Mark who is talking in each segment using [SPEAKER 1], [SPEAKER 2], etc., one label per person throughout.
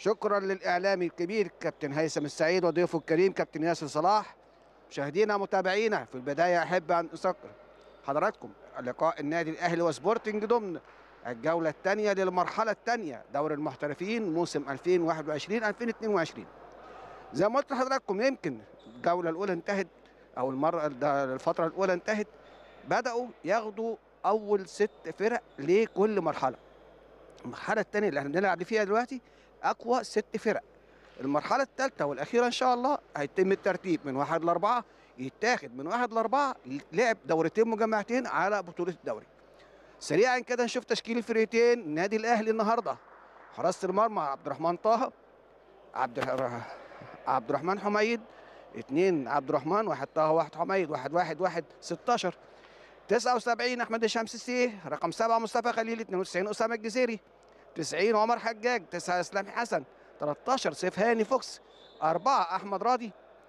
[SPEAKER 1] شكرا للاعلامي الكبير كابتن هيثم السعيد وضيفه الكريم كابتن ياسر صلاح مشاهدينا متابعينا في البدايه احب ان اذكر حضراتكم لقاء النادي الاهلي وسبورتنج ضمن الجوله الثانيه للمرحله الثانيه دوري المحترفين موسم 2021 2022 زي ما قلت لحضراتكم يمكن الجوله الاولى انتهت او المره الفتره الاولى انتهت بداوا ياخدوا اول ست فرق لكل مرحله المرحله الثانيه اللي احنا بنلعب فيها دلوقتي اقوى ست فرق المرحله الثالثه والاخيره ان شاء الله هيتم الترتيب من واحد لاربعه يتاخد من واحد لاربعه لعب دورتين مجمعتين على بطوله الدوري سريعا كده نشوف تشكيل الفرقتين النادي الاهلي النهارده حراسه المرمى عبد الرحمن طه عبد عبد الرحمن حميد اثنين عبد الرحمن واحد طه واحد حميد واحد واحد واحد 16 79 احمد هشام سيسي رقم سبعه مصطفى خليل 92 اسامه الجزيري 90 عمر حجاج 9 اسلام حسن 13 سيف هاني فوكس 4 احمد راضي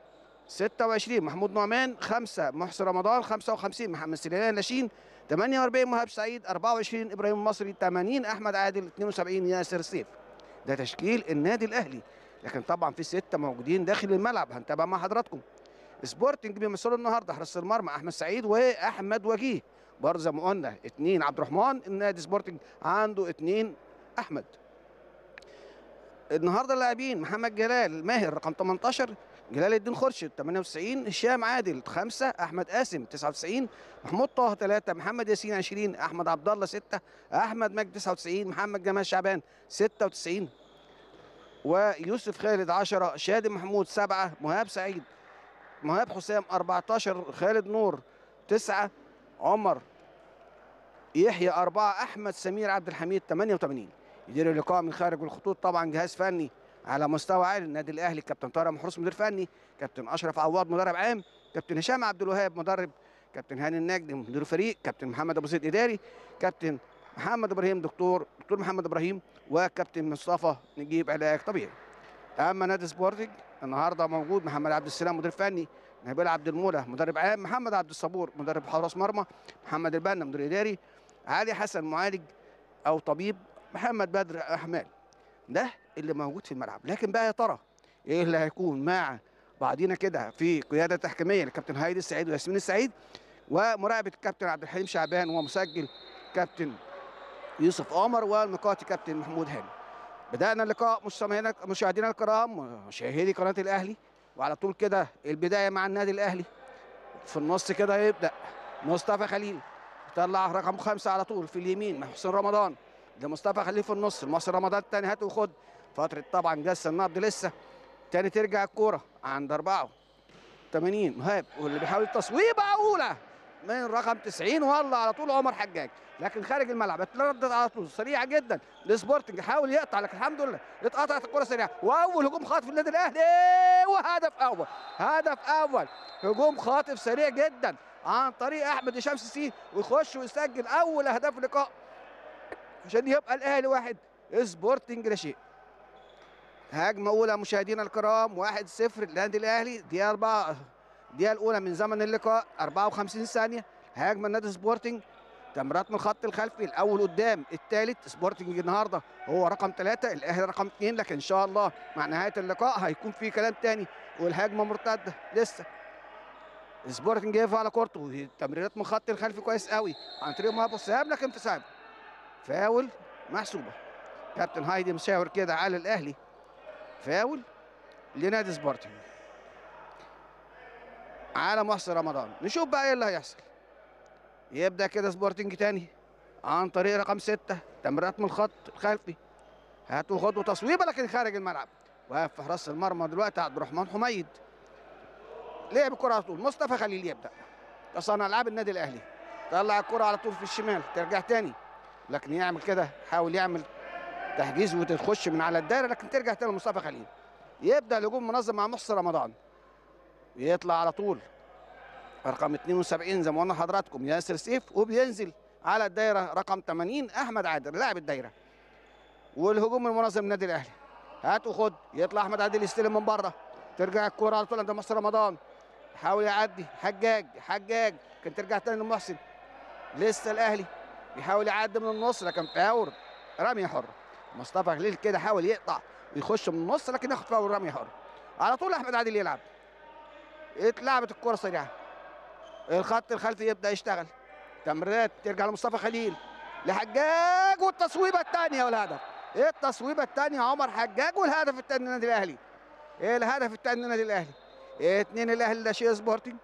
[SPEAKER 1] 26 محمود نعمان 5 محسن رمضان 55 محمد سليمان لاشين 48 مهاب سعيد 24 ابراهيم المصري 80 احمد عادل 72 ياسر سيف ده تشكيل النادي الاهلي لكن طبعا في سته موجودين داخل الملعب هنتابع مع حضراتكم سبورتنج بيمثلوا النهارده حراس المرمى احمد سعيد واحمد وجيه برضه زي ما قلنا اثنين عبد الرحمن النادي سبورتنج عنده اثنين احمد النهارده اللاعبين محمد جلال ماهر رقم 18 جلال الدين خرشد 98 هشام عادل 5 احمد قاسم 99 محمود طه 3 محمد ياسين 20 احمد عبد الله 6 احمد مجد 99 محمد جمال شعبان 96 ويوسف خالد 10 شادي محمود 7 مهاب سعيد مهاب حسام 14 خالد نور 9 عمر يحيى 4 احمد سمير عبد الحميد 88 يدير اللقاء من خارج الخطوط طبعا جهاز فني على مستوى عالي النادي الاهلي كابتن طارق محروس مدير فني كابتن اشرف عواد مدرب عام كابتن هشام عبد الوهاب مدرب كابتن هاني النجدي مدير فريق كابتن محمد ابو زيد اداري كابتن محمد ابراهيم دكتور دكتور محمد ابراهيم وكابتن مصطفى نجيب علاج طبيعي اما نادي سبورتنج النهارده موجود محمد عبد السلام مدير فني نبيل عبد المولى مدرب عام محمد عبد الصبور مدرب حراس مرمى محمد البنا مدير اداري علي حسن معالج او طبيب محمد بدر احمال ده اللي موجود في الملعب لكن بقى يا ترى ايه اللي هيكون مع بعضينا كده في قياده تحكيميه لكابتن هايدي السعيد وياسمين السعيد ومراقبه الكابتن عبد الحليم شعبان ومسجل كابتن يوسف قمر والمقاتي كابتن محمود هاني بدانا اللقاء مستمعينا مشاهدينا الكرام مشاهدي قناه الاهلي وعلى طول كده البدايه مع النادي الاهلي في النص كده يبدا مصطفى خليل يطلع رقم خمسه على طول في اليمين مع حسين رمضان لمصطفى خليل في النص محسن رمضان الثاني هات وخد فتره طبعا جس النبض لسه تاني ترجع الكوره عند اربعه 80 مهاب واللي بيحاول التصويبه اولى من رقم 90 والله على طول عمر حجاج لكن خارج الملعب اتردد على طول سريعه جدا لسبورتنج حاول يقطع لكن الحمد لله اتقطعت الكره سريعه واول هجوم خاطف للنادي الاهلي وهدف اول هدف اول هجوم خاطف سريع جدا عن طريق احمد هشام سيسي ويخش ويسجل اول اهداف اللقاء عشان يبقى الاهلي واحد سبورتنج لا شيء هجمه اولى مشاهدينا الكرام 1-0 للنادي الاهلي دقيقه 4 الدقيقه الاولى من زمن اللقاء 54 ثانيه هجمه النادي سبورتنج تمريرات من الخط الخلفي الاول قدام الثالث سبورتنج النهارده هو رقم ثلاثه الاهلي رقم اثنين لكن ان شاء الله مع نهايه اللقاء هيكون في كلام ثاني والهجمه مرتده لسه سبورتنج يقف على كورته تمريرات من الخط الخلفي كويس قوي عن طريق مهاب حسام لكن في سابق فاول محسوبه كابتن هايدي مشاور كده على الاهلي فاول لنادي سبورتنج على محسن رمضان نشوف بقى ايه اللي هيحصل يبدا كده سبورتنج تاني عن طريق رقم ستة تمريرات من الخط الخلفي هاتوا خدوا تصويبه لكن خارج الملعب واقف في حراس المرمى دلوقتي عبد الرحمن حميد لعب الكره على طول مصطفى خليل يبدا تصنع العاب النادي الاهلي طلع الكره على طول في الشمال ترجع تاني لكن يعمل كده حاول يعمل تحجيز وتخش من على الدايره لكن ترجع تاني لمصطفى خليل يبدا الهجوم منظم مع محسن رمضان يطلع على طول رقم 72 زي ما قلنا لحضراتكم ياسر سيف وبينزل على الدايره رقم 80 احمد عادل لاعب الدايره والهجوم المنظم للنادي الاهلي هات وخد يطلع احمد عادل يستلم من بره ترجع الكوره على طول عند محسن رمضان يحاول يعدي حجاج حجاج كان ترجع تاني لمحسن لسه الاهلي بيحاول يعدي من النص لكن فاور رميه حره مصطفى خليل كده حاول يقطع ويخش من النص لكن ياخد فاول رمي حر على طول احمد عادل يلعب اتلعبت الكره سريعه الخط الخلفي يبدا يشتغل تمريرات ترجع لمصطفى خليل لحجاج والتصويبه الثانيه والهدف ايه التصويبه الثانيه عمر حجاج والهدف الثاني للنادي الاهلي ايه الهدف الثاني للنادي الاهلي ايه اتنين الاهلي ده شيء سبورتنج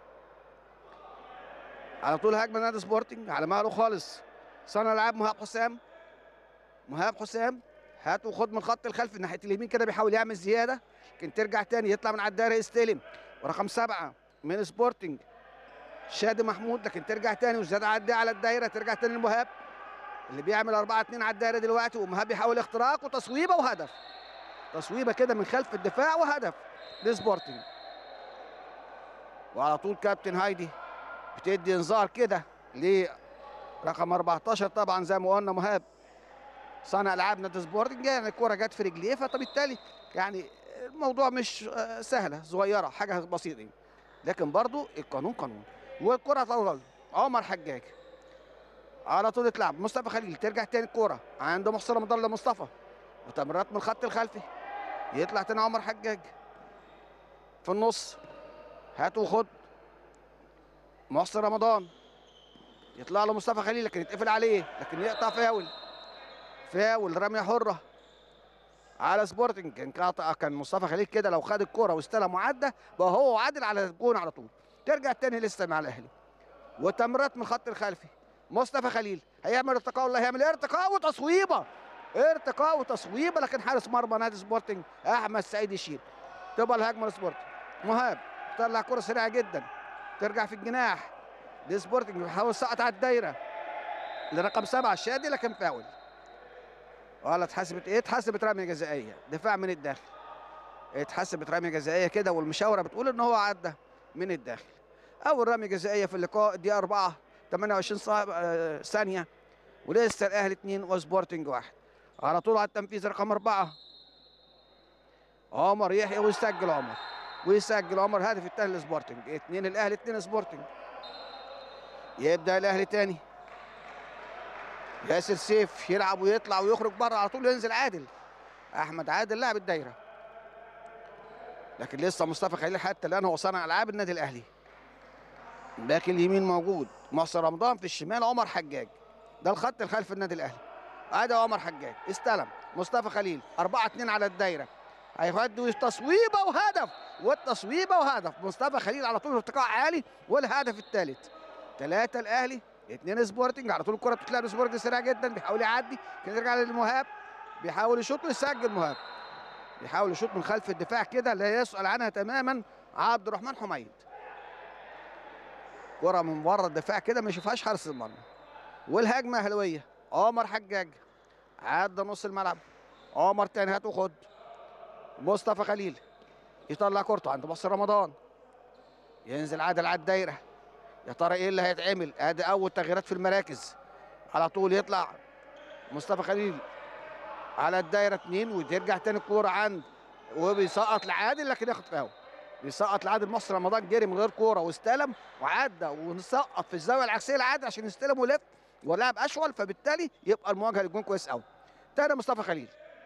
[SPEAKER 1] على طول هجمه نادي سبورتنج على مهله خالص صانع العاب مهاب حسام مهاب حسام هات وخد من الخط الخلفي ناحيه اليمين كده بيحاول يعمل زياده لكن ترجع تاني يطلع من على الدايره يستلم ورقم سبعه من سبورتنج شادي محمود لكن ترجع تاني وزياده عدي على الدايره ترجع تاني لمهاب اللي بيعمل 4 2 على الدايره دلوقتي ومهاب بيحاول اختراق وتصويبه وهدف تصويبه كده من خلف الدفاع وهدف لسبورتنج وعلى طول كابتن هايدي بتدي انذار كده لرقم 14 طبعا زي ما قلنا مهاب صانع العاب نادي سبورتنج يعني الكوره جت في رجليه فبالتالي يعني الموضوع مش آه، سهله صغيره حاجه بسيطه لكن برضو القانون قانون والكره طول عمر حجاج على طول تلعب مصطفى خليل ترجع تاني الكوره عند محسن رمضان لمصطفى وتمريرات من الخط الخلفي يطلع تاني عمر حجاج في النص هات وخد محسن رمضان يطلع له مصطفى خليل لكن يتقفل عليه لكن يقطع فاول فاول رميه حره على سبورتنج كان قاطع كان مصطفى خليل كده لو خد الكوره واستلم وعدى بقى هو عادل على الجون على طول ترجع تاني لسه مع الاهلي وتمريرات من الخط الخلفي مصطفى خليل هيعمل ارتقاء ولا هيعمل ارتقاء وتصويبه ارتقاء وتصويبه لكن حارس مرمى نادي سبورتنج احمد سعيد يشيل تبقى الهجمه لسبورتنج مهاب طلع كره سريعه جدا ترجع في الجناح لسبورتنج بيحاول يسقط على الدايره لرقم سبعه الشادي لكن فاول ولا اتحسبت ايه اتحسبت رميه جزائيه دفاع من الداخل اتحسبت رميه جزائيه كده والمشاوره بتقول ان هو عدى من الداخل اول رميه جزائيه في اللقاء دي 4 28 صا- آه، ثانيه ولسه الاهلي 2 وسبورتنج واحد على طول على التنفيذ رقم أربعة عمر يحيى ويسجل عمر ويسجل عمر هدف الثاني لسبورتنج اثنين الاهلي اثنين سبورتنج يبدا الاهلي تاني ياسر سيف يلعب ويطلع ويخرج بره على طول ينزل عادل احمد عادل لاعب الدايره لكن لسه مصطفى خليل حتى الان هو صانع العاب النادي الاهلي باك اليمين موجود محسن رمضان في الشمال عمر حجاج ده الخط الخلفي النادي الاهلي ادي عمر حجاج استلم مصطفى خليل 4 2 على الدايره هيودوا تصويبه وهدف والتصويبه وهدف مصطفى خليل على طول ارتقاء عالي والهدف الثالث ثلاثة الاهلي اثنين سبورتنج على طول الكره بتتلعب سبورتنج سريع جدا بيحاول يعدي كده يرجع للمهاب بيحاول يشوط ويسجل مهاب بيحاول يشوط من خلف الدفاع كده لا يسأل عنها تماما عبد الرحمن حميد كرة من بره الدفاع كده ما يشوفهاش حارس المرمى والهجمة أهلاوية عمر حجاج عدى نص الملعب عمر تاني هات وخد مصطفى خليل يطلع كورته عند مصر رمضان ينزل عادل على الدايره يا ترى ايه اللي هيتعمل ادي اول تغييرات في المراكز على طول يطلع مصطفى خليل على الدايره اتنين وترجع تاني الكوره عند وبيسقط لعادل لكن ياخد فاول بيسقط لعادل مصر رمضان جري من غير كوره واستلم وعدى ونسقط في الزاويه العكسيه لعادل عشان يستلم ولف ولعب اشول فبالتالي يبقى المواجهه للجون كويس قوي تاني مصطفى خليل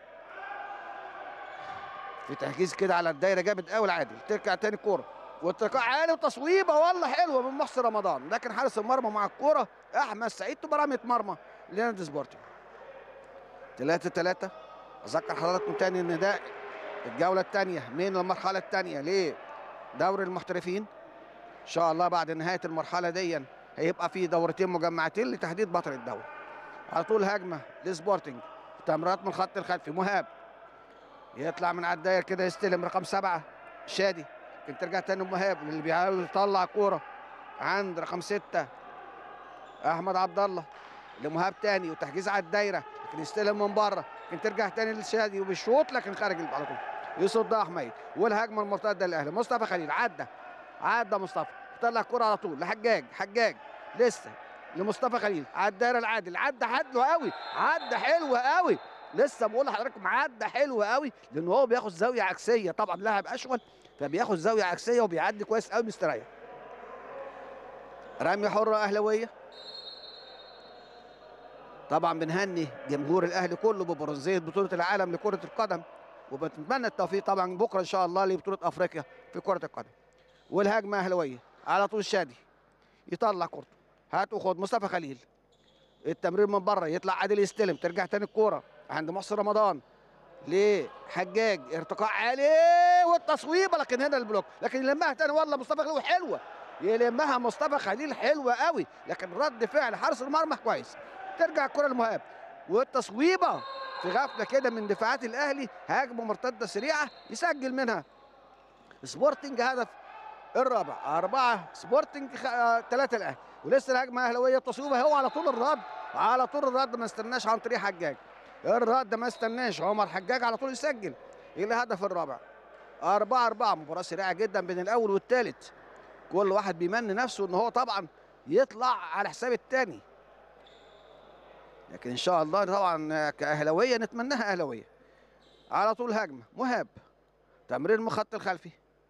[SPEAKER 1] في تحجيز كده على الدايره جامد قوي لعادل ترجع تاني الكوره واتقاء عالي وتصويبه والله حلوه من محسن رمضان لكن حارس المرمى مع الكوره احمد سعيد تبقى رميه مرمى لنادي سبورتنج 3 3 اذكر حضراتكم تاني ان ده الجوله الثانيه من المرحله الثانيه لدوري المحترفين ان شاء الله بعد نهايه المرحله دي هيبقى في دورتين مجمعتين لتحديد بطل الدوري على طول هجمه لسبورتنج تمريرات من الخط الخلفي مهاب يطلع من على الداير كده يستلم رقم سبعه شادي لكن ترجع تاني مهاب اللي بيحاول يطلع كوره عند رقم سته احمد عبد الله لمهاب تاني وتحجيز على الدايره لكن يستلم من بره لكن ترجع تاني للشادي وبالشوط لكن خارج على طول يصدها حميد والهجمه المرتده للاهلي مصطفى خليل عدى عدى مصطفى طلع الكوره على طول لحجاج حجاج لسه لمصطفى خليل على الدايره العادل عدى حلو قوي عدى حلو قوي لسه بقول لحضراتكم عدى حلو قوي لان هو بياخد زاويه عكسيه طبعا لاعب اشول فبياخد زاويه عكسيه وبيعدي كويس قوي مستريح رمي حره اهلاويه طبعا بنهني جمهور الاهلي كله ببرونزيه بطوله العالم لكره القدم وبتمنى التوفيق طبعا بكره ان شاء الله لبطوله افريقيا في كره القدم والهجمه اهلاويه على طول شادي يطلع كورته هات وخد مصطفى خليل التمرير من بره يطلع عادل يستلم ترجع تاني الكوره عند محسن رمضان لحجاج ارتقاء عالي والتصويبه لكن هنا البلوك لكن يلمها تاني والله مصطفى خليل حلوه يلمها مصطفى خليل حلوه قوي لكن رد فعل حارس المرمى كويس ترجع الكره لمهاب والتصويبه في غفله كده من دفاعات الاهلي هجمه مرتده سريعه يسجل منها سبورتنج هدف الرابع أربعة سبورتنج خ... آه، ثلاثة الأهلي ولسه الهجمة أهلاوية التصويبة هو على طول الرد على طول الرد ما استناش عن طريق حجاج الرد ما استناش عمر حجاج على طول يسجل الهدف الرابع أربعة أربعة مباراة سريعة جدا بين الأول والثالث كل واحد بيمن نفسه إن هو طبعا يطلع على حساب الثاني لكن إن شاء الله طبعا كأهلاوية نتمناها أهلاوية على طول هجمة مهاب تمرير من الخط الخلفي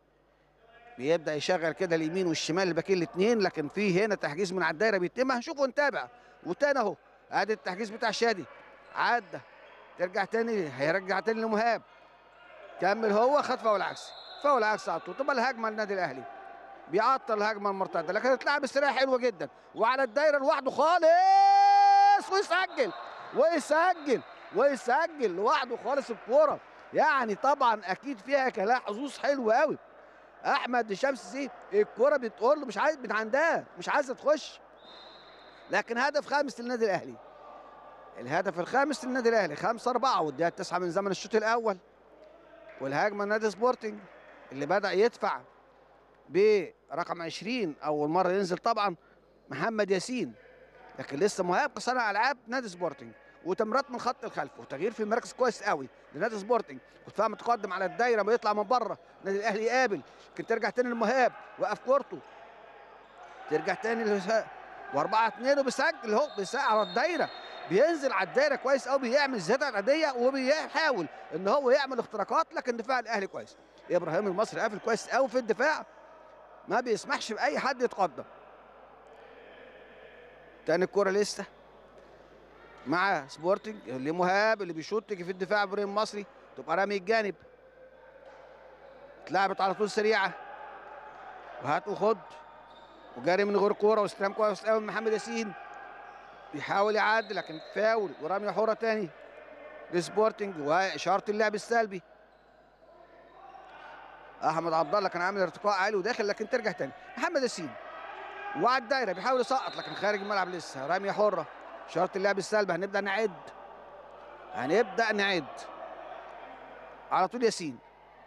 [SPEAKER 1] بيبدا يشغل كده اليمين والشمال الباكين الاثنين لكن في هنا تحجيز من على الدايره بيتم هنشوف ونتابع وتاني اهو ادي التحجيز بتاع شادي عدى ترجع تاني هيرجع تاني لمهاب كمل هو خد فاول عكسي فاول عكسي على طول تبقى الهجمه للنادي الاهلي بيعطل الهجمه المرتده لكن اتلعب السريع حلوه جدا وعلى الدايره لوحده خالص ويسجل ويسجل ويسجل لوحده خالص الكوره يعني طبعا اكيد فيها كلام حظوظ حلو قوي احمد شمس دي الكوره بتقول له مش عايز من عندها مش عايزه تخش لكن هدف خامس للنادي الاهلي الهدف الخامس للنادي الاهلي 5 4 والدقيقه 9 من زمن الشوط الاول والهجمه نادي سبورتنج اللي بدا يدفع برقم 20 اول مره ينزل طبعا محمد ياسين لكن لسه مهاب كصانع العاب نادي سبورتنج وتمريرات من خط الخلف وتغيير في المركز كويس قوي لنادي سبورتنج ودفاع متقدم على الدايره بيطلع من بره النادي الاهلي يقابل لكن ترجع تاني لمهاب وقف كورته ترجع تاني لهشام واربعة اتنين وبيسجل اهو بيسجل على الدايره بينزل على الدايره كويس قوي بيعمل زياده عاديه وبيحاول ان هو يعمل اختراقات لكن دفاع الاهلي كويس ابراهيم المصري قافل كويس قوي في الدفاع ما بيسمحش باي حد يتقدم تاني الكوره لسه مع سبورتنج اللي مهاب اللي بيشوط تيجي في الدفاع ابراهيم المصري تبقى رامي الجانب اتلعبت على طول سريعه وهات وخد وجاري من غير كوره واستلام كويس قوي من محمد ياسين بيحاول يعدي لكن فاول ورمي حره تاني لسبورتنج واشاره اللعب السلبي احمد عبد الله كان عامل ارتقاء عالي وداخل لكن ترجع تاني محمد ياسين وعلى الدايره بيحاول يسقط لكن خارج الملعب لسه رميه حره اشاره اللعب السلبي هنبدا نعد هنبدا نعد على طول ياسين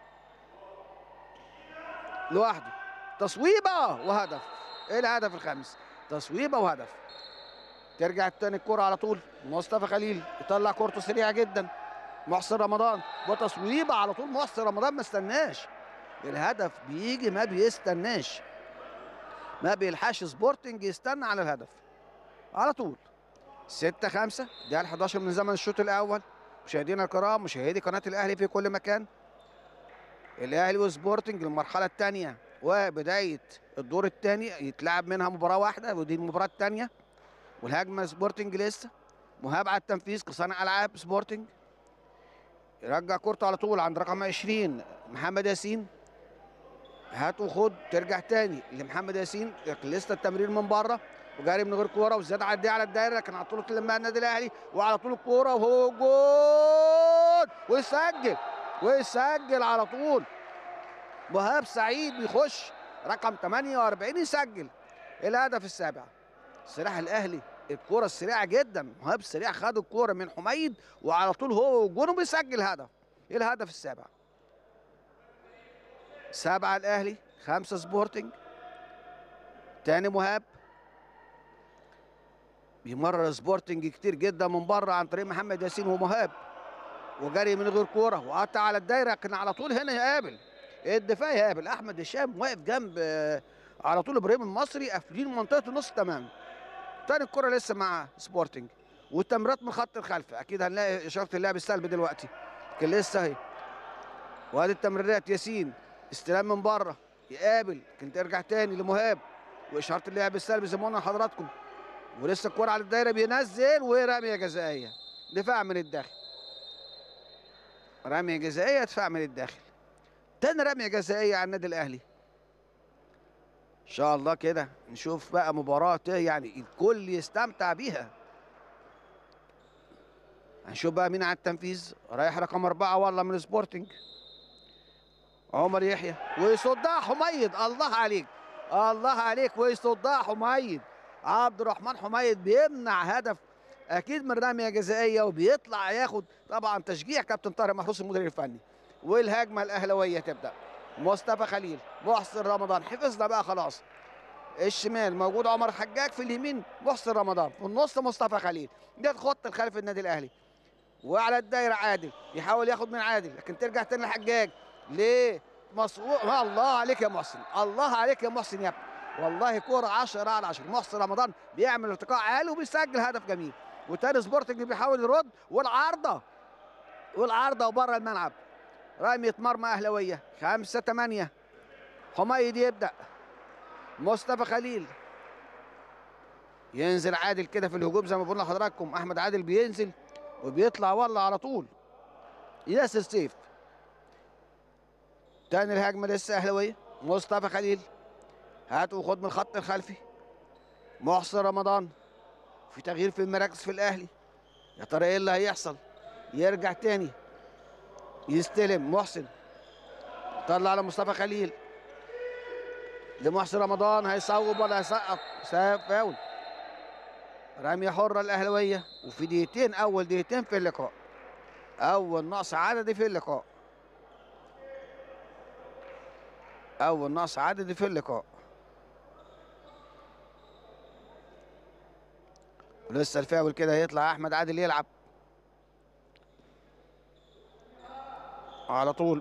[SPEAKER 1] لوحده تصويبه وهدف ايه الهدف الخامس تصويبه وهدف ترجع التاني الكرة على طول مصطفى خليل يطلع كورته سريعة جدا محسن رمضان وتصويبة على طول محسن رمضان ما استناش الهدف بيجي ما بيستناش ما بيلحقش سبورتنج يستنى على الهدف على طول 6 5 ده ال 11 من زمن الشوط الاول مشاهدينا الكرام مشاهدي قناه الاهلي في كل مكان الاهلي وسبورتنج المرحله الثانيه وبدايه الدور الثاني يتلعب منها مباراه واحده ودي المباراه الثانيه والهجمه سبورتنج لسه مهاب على التنفيذ كصانع العاب سبورتنج يرجع كورته على طول عند رقم 20 محمد ياسين هات وخد ترجع تاني لمحمد ياسين لكن لسه التمرير من بره وجاري من غير كوره وزياده عديه على الدايره لكن على طول تلمها النادي الاهلي وعلى طول الكوره وهو جول ويسجل ويسجل على طول مهاب سعيد بيخش رقم 48 يسجل الهدف السابع سلاح الاهلي الكوره السريعه جدا مهاب سريع خد الكوره من حميد وعلى طول هو وجونه بيسجل هدف ايه الهدف السابع سبعة الأهلي خمسة سبورتنج تاني مهاب بيمرر سبورتنج كتير جدا من بره عن طريق محمد ياسين ومهاب وجري من غير كوره وقطع على الدايره لكن على طول هنا يقابل الدفاع يقابل احمد هشام واقف جنب آه، على طول ابراهيم المصري قافلين منطقه النص تمام تاني الكره لسه مع سبورتنج والتمريرات من خط الخلف اكيد هنلاقي اشاره اللعب السلبي دلوقتي لكن لسه اهي وادي التمريرات ياسين استلام من بره يقابل لكن ترجع تاني لمهاب واشاره اللعب السلبي زي ما قلنا لحضراتكم ولسه الكره على الدايره بينزل ورميه جزائيه دفاع من الداخل رمية جزائية دفاع من الداخل تاني رمية جزائية على النادي الأهلي إن شاء الله كده نشوف بقى مباراة يعني الكل يستمتع بيها هنشوف بقى مين على التنفيذ رايح رقم أربعة والله من سبورتنج عمر يحيى ويصدها حميد الله عليك الله عليك ويصدها حميد عبد الرحمن حميد بيمنع هدف اكيد من رميه جزائيه وبيطلع ياخد طبعا تشجيع كابتن طارق محروس المدير الفني والهجمه الاهلاويه تبدا مصطفى خليل محسن رمضان حفظنا بقى خلاص الشمال موجود عمر حجاج في اليمين محسن رمضان في النص مصطفى خليل ده خط الخلف النادي الاهلي وعلى الدايره عادل يحاول ياخد من عادل لكن ترجع تاني لحجاج ليه مسؤول الله عليك يا محسن الله عليك يا محسن يا ابني والله كوره 10 على 10 محسن رمضان بيعمل ارتقاء عالي وبيسجل هدف جميل وتاني سبورتنج بيحاول يرد والعارضه والعارضه وبره الملعب رمية مرمى اهلاويه 5 8 حميد يبدا مصطفى خليل ينزل عادل كده في الهجوم زي ما بقول لحضراتكم احمد عادل بينزل وبيطلع والله على طول ياسر سيف تاني الهجمه لسه اهلاويه مصطفى خليل هات وخد من الخط الخلفي محسن رمضان في تغيير في المراكز في الاهلي يا ترى ايه اللي هيحصل يرجع تاني يستلم محسن طلع على مصطفى خليل لمحسن رمضان هيصوب ولا هيسقط فاول رمية حرة الأهلوية وفي دقيقتين أول دقيقتين في اللقاء أول نقص عددي في اللقاء أول نقص عددي في اللقاء ولسه الفاول كده هيطلع أحمد عادل يلعب على طول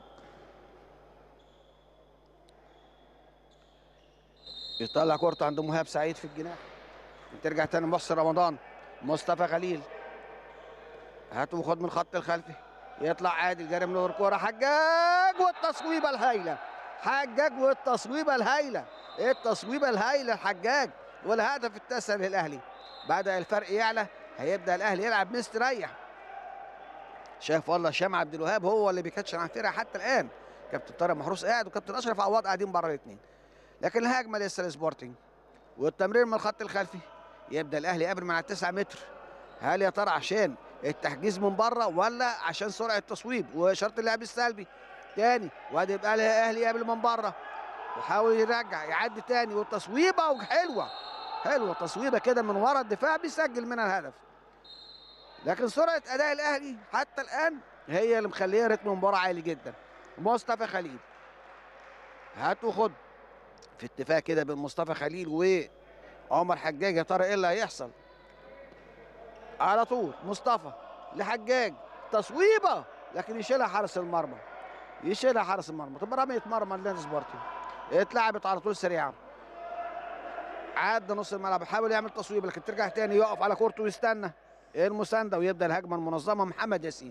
[SPEAKER 1] يطلع كورته عند مهاب سعيد في الجناح ترجع تاني محسن رمضان مصطفى خليل هات وخد من الخط الخلفي يطلع عادل جاري من الكوره حجاج والتصويبه الهايله حجاج والتصويبه الهايله التصويبه الهايله الحجاج والهدف التاسع للاهلي بدا الفرق يعلى هيبدا الاهلي يلعب مستريح شايف والله هشام عبد الوهاب هو اللي بيكاتشن على الفرقه حتى الان كابتن طارق محروس قاعد وكابتن اشرف عواد قاعدين بره الاثنين لكن الهجمه لسه لسبورتنج والتمرير من الخط الخلفي يبدا الاهلي يقابل من على 9 متر هل يا ترى عشان التحجيز من بره ولا عشان سرعه التصويب وشرط اللعب السلبي تاني وادي يبقى الاهلي يقابل من بره وحاول يرجع يعدي تاني والتصويبه حلوه حلوه تصويبه كده من ورا الدفاع بيسجل منها الهدف لكن سرعه اداء الاهلي حتى الان هي اللي مخليه رتم المباراه عالي جدا مصطفى خليل هات وخد في اتفاق كده بين مصطفى خليل وعمر حجاج يا ترى ايه اللي هيحصل على طول مصطفى لحجاج تصويبه لكن يشيلها حارس المرمى يشيلها حارس المرمى تبقى رميه مرمى لنادي سبورتنج اتلعبت على طول سريعه عدى نص الملعب حاول يعمل تصويب لكن ترجع تاني يقف على كورته ويستنى المسانده ويبدا الهجمه المنظمه محمد ياسين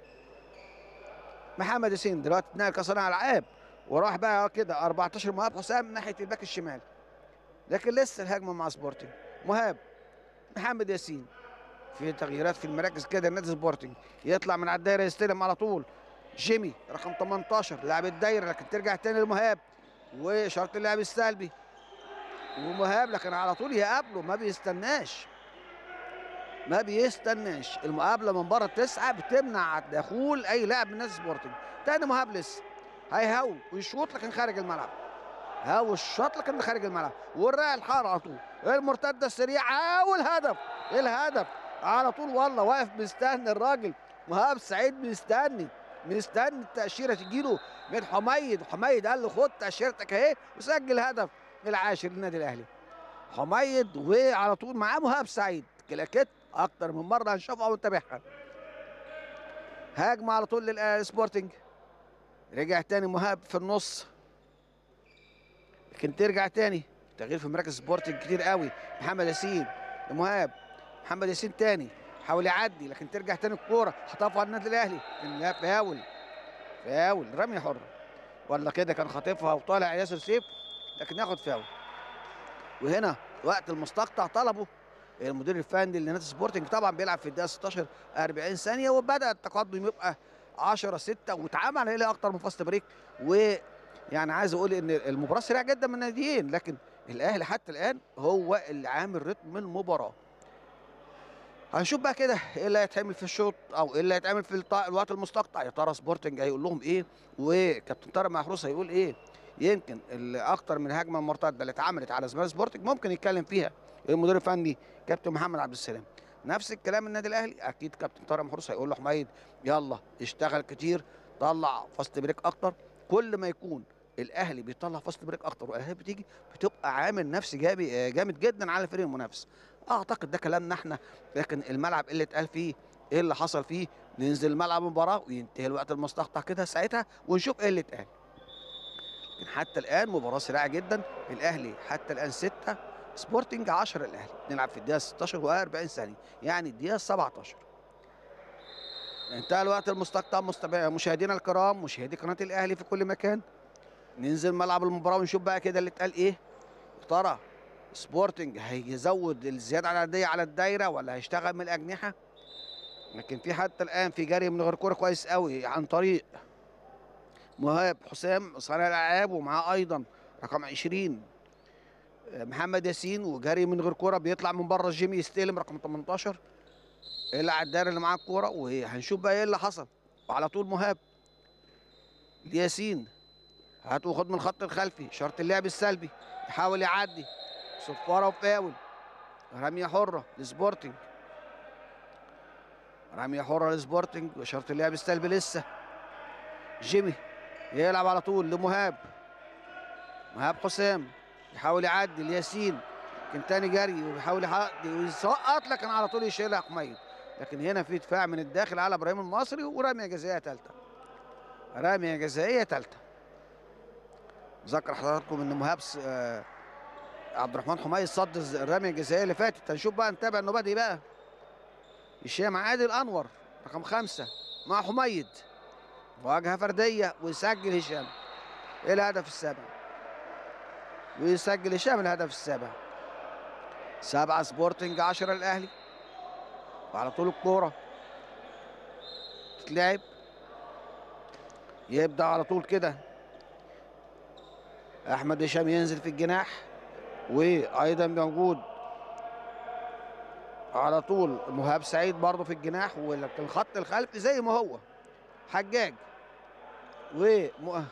[SPEAKER 1] محمد ياسين دلوقتي اتنقل كصانع العاب وراح بقى كده 14 مهاب حسام ناحيه الباك الشمال لكن لسه الهجمه مع سبورتنج مهاب محمد ياسين في تغييرات في المراكز كده نادي سبورتنج يطلع من على الدايره يستلم على طول جيمي رقم 18 لاعب الدايره لكن ترجع تاني لمهاب وشرط اللعب السلبي ومهاب لكن على طول يقابله ما بيستناش ما بيستناش المقابله من بره التسعه بتمنع دخول اي لاعب من نادي سبورتنج تاني مهاب لسه هيهو ويشوط لكن خارج الملعب هاو الشوط لكن خارج الملعب والرأي الحار على طول المرتده السريعه والهدف الهدف على طول والله واقف مستني الراجل مهاب سعيد مستني مستني التأشيرة تجيله من حميد حميد قال له خد تأشيرتك اهي وسجل هدف العاشر للنادي الأهلي حميد وعلى طول معاه مهاب سعيد كلاكيت أكتر من مرة هنشوفها ونتابعها هاجمة على طول للسبورتنج رجع تاني مهاب في النص لكن ترجع تاني تغيير في مراكز سبورتنج كتير قوي محمد ياسين لمهاب محمد ياسين تاني حاول يعدي لكن ترجع تاني الكوره خطفها على النادي الاهلي لا فاول فاول رميه حره ولا كده كان خاطفها وطالع ياسر سيف لكن ياخد فاول وهنا وقت المستقطع طلبه المدير الفني لنادي سبورتنج طبعا بيلعب في الدقيقه 16 40 ثانيه وبدا التقدم يبقى 10 6 واتعمل عليه اكتر من فاست بريك ويعني عايز اقول ان المباراه سريعه جدا من الناديين لكن الاهلي حتى الان هو اللي عامل رتم المباراه هنشوف بقى كده ايه اللي هيتعمل في الشوط او ايه اللي هيتعمل في الط- الوقت المستقطع يا ترى سبورتنج هيقول لهم ايه وكابتن طارق محروس هيقول ايه يمكن اللي اكتر من هجمه مرتده اللي اتعملت على زمالك سبورتنج ممكن يتكلم فيها المدير الفني كابتن محمد عبد السلام نفس الكلام النادي الاهلي اكيد كابتن طارق محروس هيقول له حميد يلا اشتغل كتير طلع فاست بريك اكتر كل ما يكون الاهلي بيطلع فاست بريك اكتر والاهلي بتيجي بتبقى عامل نفسي جابي جامد جدا على الفريق المنافس اعتقد ده كلامنا احنا لكن الملعب اللي اتقال فيه ايه اللي حصل فيه ننزل الملعب المباراه وينتهي الوقت المستقطع كده ساعتها ونشوف ايه اللي اتقال لكن حتى الان مباراه سريعه جدا الاهلي حتى الان 6 سبورتنج 10 الاهلي نلعب في الدقيقه 16 و40 ثانيه يعني الدقيقه 17 انتهى الوقت المستقطع مستمع- مشاهدينا الكرام مشاهدي قناه الاهلي في كل مكان ننزل ملعب المباراه ونشوف بقى كده اللي اتقال ايه يا ترى سبورتنج هيزود الزياده العدديه على الدايره ولا هيشتغل من الاجنحه لكن في حتى الان في جري من غير كوره كويس قوي عن طريق مهاب حسام صانع الالعاب ومعاه ايضا رقم 20 محمد ياسين وجري من غير كوره بيطلع من بره جيمي يستلم رقم 18 اللي على الدايره اللي معاه الكوره وهنشوف بقى ايه اللي حصل وعلى طول مهاب لياسين هات وخد من الخط الخلفي شرط اللعب السلبي يحاول يعدي صفاره وفاول رميه حره لسبورتنج رميه حره لسبورتنج وشرط اللعب السلبي لسه جيمي يلعب على طول لمهاب مهاب حسام يحاول يعدي لياسين لكن تاني جري ويحاول يعدي ويسقط لكن على طول يشيلها حميد لكن هنا في دفاع من الداخل على ابراهيم المصري ورميه جزائيه ثالثه رميه جزائيه ثالثه ذكر حضراتكم ان مهاب س- آه، عبد الرحمن حميد صد الز- الرميه الجزائيه اللي فاتت هنشوف بقى نتابع النوبه بقى هشام عادل انور رقم خمسه مع حميد مواجهه فرديه ويسجل هشام ايه الهدف السابع ويسجل هشام الهدف السابع سبعة سبورتنج 10 الاهلي وعلى طول الكوره تتلعب يبدا على طول كده احمد هشام ينزل في الجناح وايضا موجود على طول مهاب سعيد برضه في الجناح ولكن الخط الخلفي زي ما هو حجاج و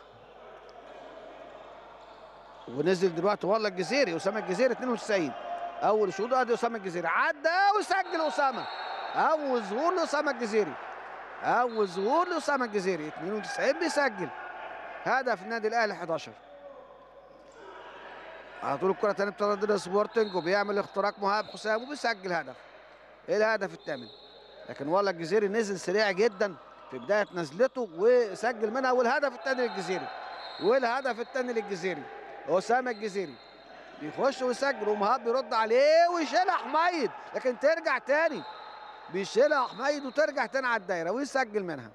[SPEAKER 1] ونزل دلوقتي والله الجزيري اسامه الجزيري 92 اول شوط ادي اسامه الجزيري عدى وسجل اسامه اول ظهور لاسامه الجزيري اول ظهور لاسامه الجزيري 92 بيسجل هدف النادي الاهلي 11 على طول الكره تاني بتردد سبورتنج وبيعمل اختراق مهاب حسام وبيسجل هدف ايه الهدف الثامن لكن والله الجزيري نزل سريع جدا في بدايه نزلته وسجل منها والهدف الثاني للجزيري والهدف الثاني للجزيري اسامه الجزيري بيخش ويسجل ومهاب بيرد عليه ويشيلها حميد لكن ترجع تاني بيشيلها حميد وترجع تاني على الدايره ويسجل منها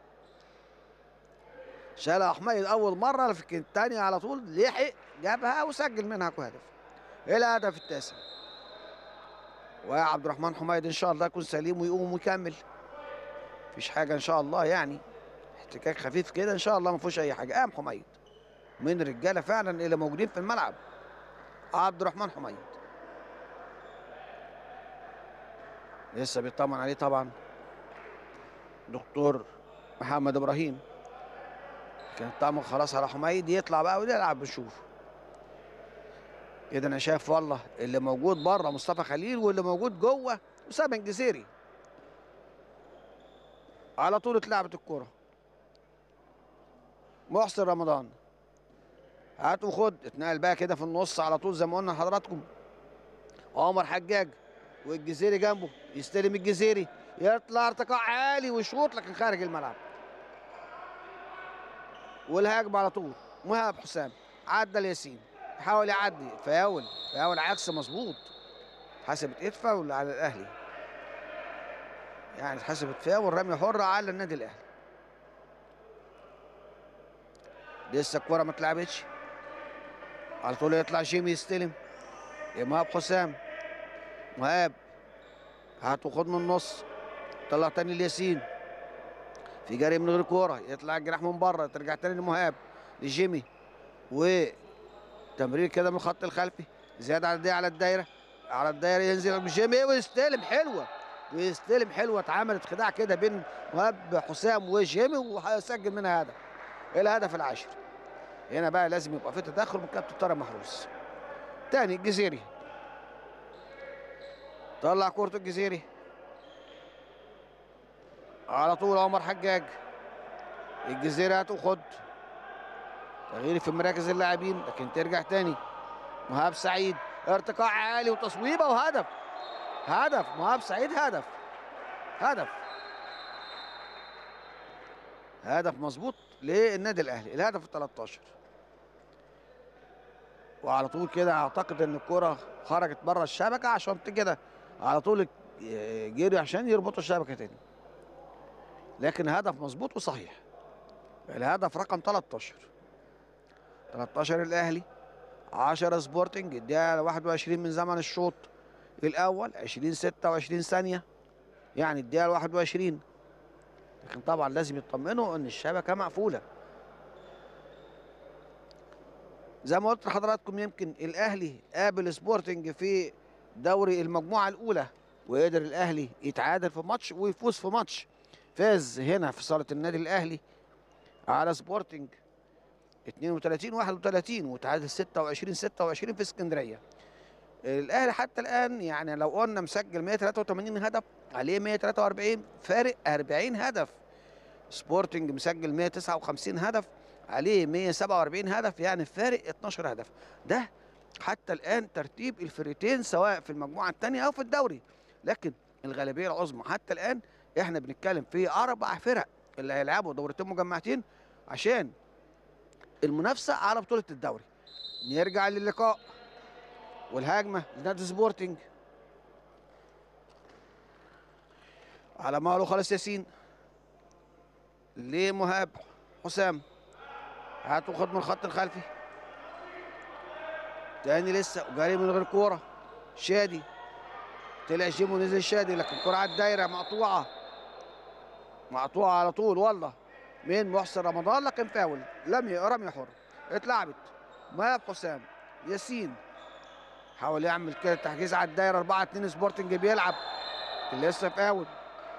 [SPEAKER 1] شالها حميد اول مره لكن الثانيه على طول لحق جابها وسجل منها هدف الهدف التاسع وعبد الرحمن حميد ان شاء الله يكون سليم ويقوم ويكمل مفيش حاجه ان شاء الله يعني احتكاك خفيف كده ان شاء الله ما فيهوش اي حاجه قام حميد من الرجاله فعلا اللي موجودين في الملعب عبد الرحمن حميد لسه بيطمن عليه طبعا دكتور محمد ابراهيم كان الطعم خلاص على حميد يطلع بقى ويلعب بنشوف كده انا شايف والله اللي موجود بره مصطفى خليل واللي موجود جوه اسامه الجزيري على طول اتلعبت الكوره محسن رمضان هات وخد اتنقل بقى كده في النص على طول زي ما قلنا لحضراتكم عمر حجاج والجزيري جنبه يستلم الجزيري يطلع ارتقاء عالي ويشوط لكن خارج الملعب والهجمه على طول مهاب حسام عدى الياسين يحاول يعدي فاول فاول عكس مظبوط حسبت ايه فاول على الاهلي يعني اتحسبت فاول رميه حره على النادي الاهلي لسه الكوره ما اتلعبتش على طول يطلع جيمي يستلم يا مهاب حسام مهاب هات وخد من النص طلع تاني الياسين في جري من غير كوره يطلع الجناح من بره ترجع تاني لمهاب لجيمي وتمرير كده من الخط الخلفي زياده على الدايره على الدايره على الدايره ينزل جيمي ويستلم حلوه ويستلم حلوه اتعملت خداع كده بين مهاب حسام وجيمي وهيسجل منها هدف الهدف العاشر هنا بقى لازم يبقى في تدخل من كابتن طارق محروس تاني الجزيري طلع كورته الجزيري على طول عمر حجاج الجزيري هات وخد تغيير في مراكز اللاعبين لكن ترجع تاني مهاب سعيد ارتقاء عالي وتصويبه وهدف هدف مهاب سعيد هدف هدف هدف مظبوط للنادي الاهلي الهدف ال 13 وعلى طول كده اعتقد ان الكره خرجت بره الشبكه عشان كده على طول جري عشان يربطوا الشبكه تاني لكن هدف مظبوط وصحيح الهدف رقم 13 13 الاهلي 10 سبورتنج الدقيقه 21 من زمن الشوط الاول 20 26 ثانيه يعني الدقيقه 21 لكن طبعا لازم يطمنوا ان الشبكه مقفوله زي ما قلت لحضراتكم يمكن الاهلي قابل سبورتنج في دوري المجموعه الاولى وقدر الاهلي يتعادل في ماتش ويفوز في ماتش فاز هنا في صاله النادي الاهلي على سبورتنج 32 31 وتعادل 26 26 في اسكندريه الاهلي حتى الان يعني لو قلنا مسجل 183 هدف عليه 143 فارق 40 هدف سبورتنج مسجل 159 هدف عليه 147 هدف يعني فارق 12 هدف ده حتى الان ترتيب الفريقين سواء في المجموعه الثانيه او في الدوري لكن الغالبيه العظمى حتى الان احنا بنتكلم في اربع فرق اللي هيلعبوا دورتين مجمعتين عشان المنافسه على بطوله الدوري نرجع للقاء والهجمه لنادي سبورتنج على ماله خالص ياسين لمهاب حسام هاتوا خد من الخط الخلفي تاني لسه جاري من غير كوره شادي طلع جيم ونزل شادي لكن الكوره على الدايره مقطوعه مقطوعه على طول والله من محسن رمضان لكن فاول لم رمي حر اتلعبت مهاب حسام ياسين حاول يعمل كده تحجيز على الدايره 4 2 سبورتنج بيلعب لسه فاول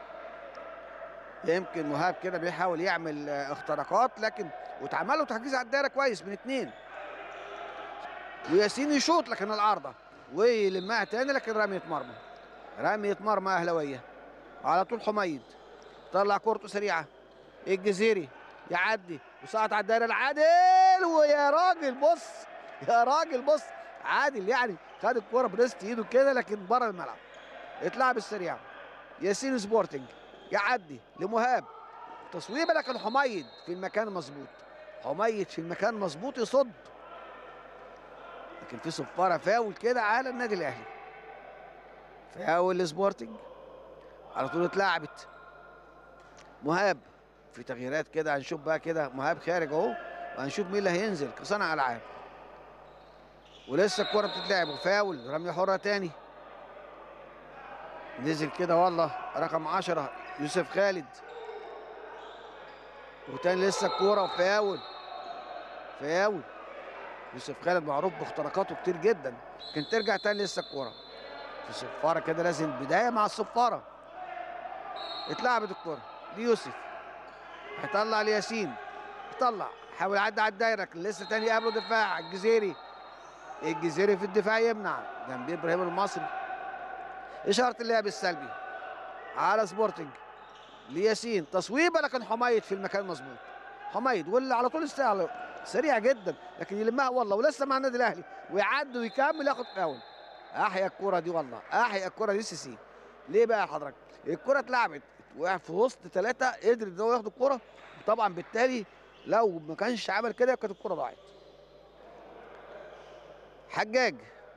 [SPEAKER 1] يمكن مهاب كده بيحاول يعمل اختراقات لكن واتعمل له تحجيز على الدايره كويس من اثنين وياسين يشوط لكن العارضه ويلمها تاني لكن رميه مرمى رميه مرمى اهلاويه على طول حميد طلع كورته سريعه الجزيري يعدي وسقط على الدايره العادل ويا راجل بص يا راجل بص عادل يعني خد الكوره بريست ايده كده لكن بره الملعب اتلعب السريع ياسين سبورتنج يعدي لمهاب تصويبه لكن حميد في المكان المظبوط حميد في المكان المظبوط يصد لكن في صفاره فاول كده على النادي الاهلي فاول لسبورتنج على طول اتلعبت مهاب في تغييرات كده هنشوف بقى كده مهاب خارج اهو وهنشوف مين اللي هينزل كصانع العاب ولسه الكرة بتتلعب وفاول رمية حرة تاني نزل كده والله رقم 10 يوسف خالد وتاني لسه الكورة وفاول فاول يوسف خالد معروف باختراقاته كتير جدا لكن ترجع تاني لسه الكورة في صفارة كده لازم بداية مع الصفارة اتلعبت الكورة ليوسف هيطلع لياسين يطلع حاول يعدي على الدايره لكن لسه تاني قابله دفاع الجزيري الجزيري في الدفاع يمنع جنبيه ابراهيم المصري اشاره اللعب السلبي على سبورتنج لياسين تصويبه لكن حميد في المكان المظبوط حميد واللي على طول استعلى سريع جدا لكن يلمها والله ولسه مع النادي الاهلي ويعدي ويكمل ياخد فاول احيا الكره دي والله احيا الكره دي سي سي ليه بقى يا حضرتك الكره اتلعبت وقع في وسط ثلاثه قدر ان هو ياخد الكره طبعا بالتالي لو ما كانش عمل كده كانت الكره ضاعت حجاج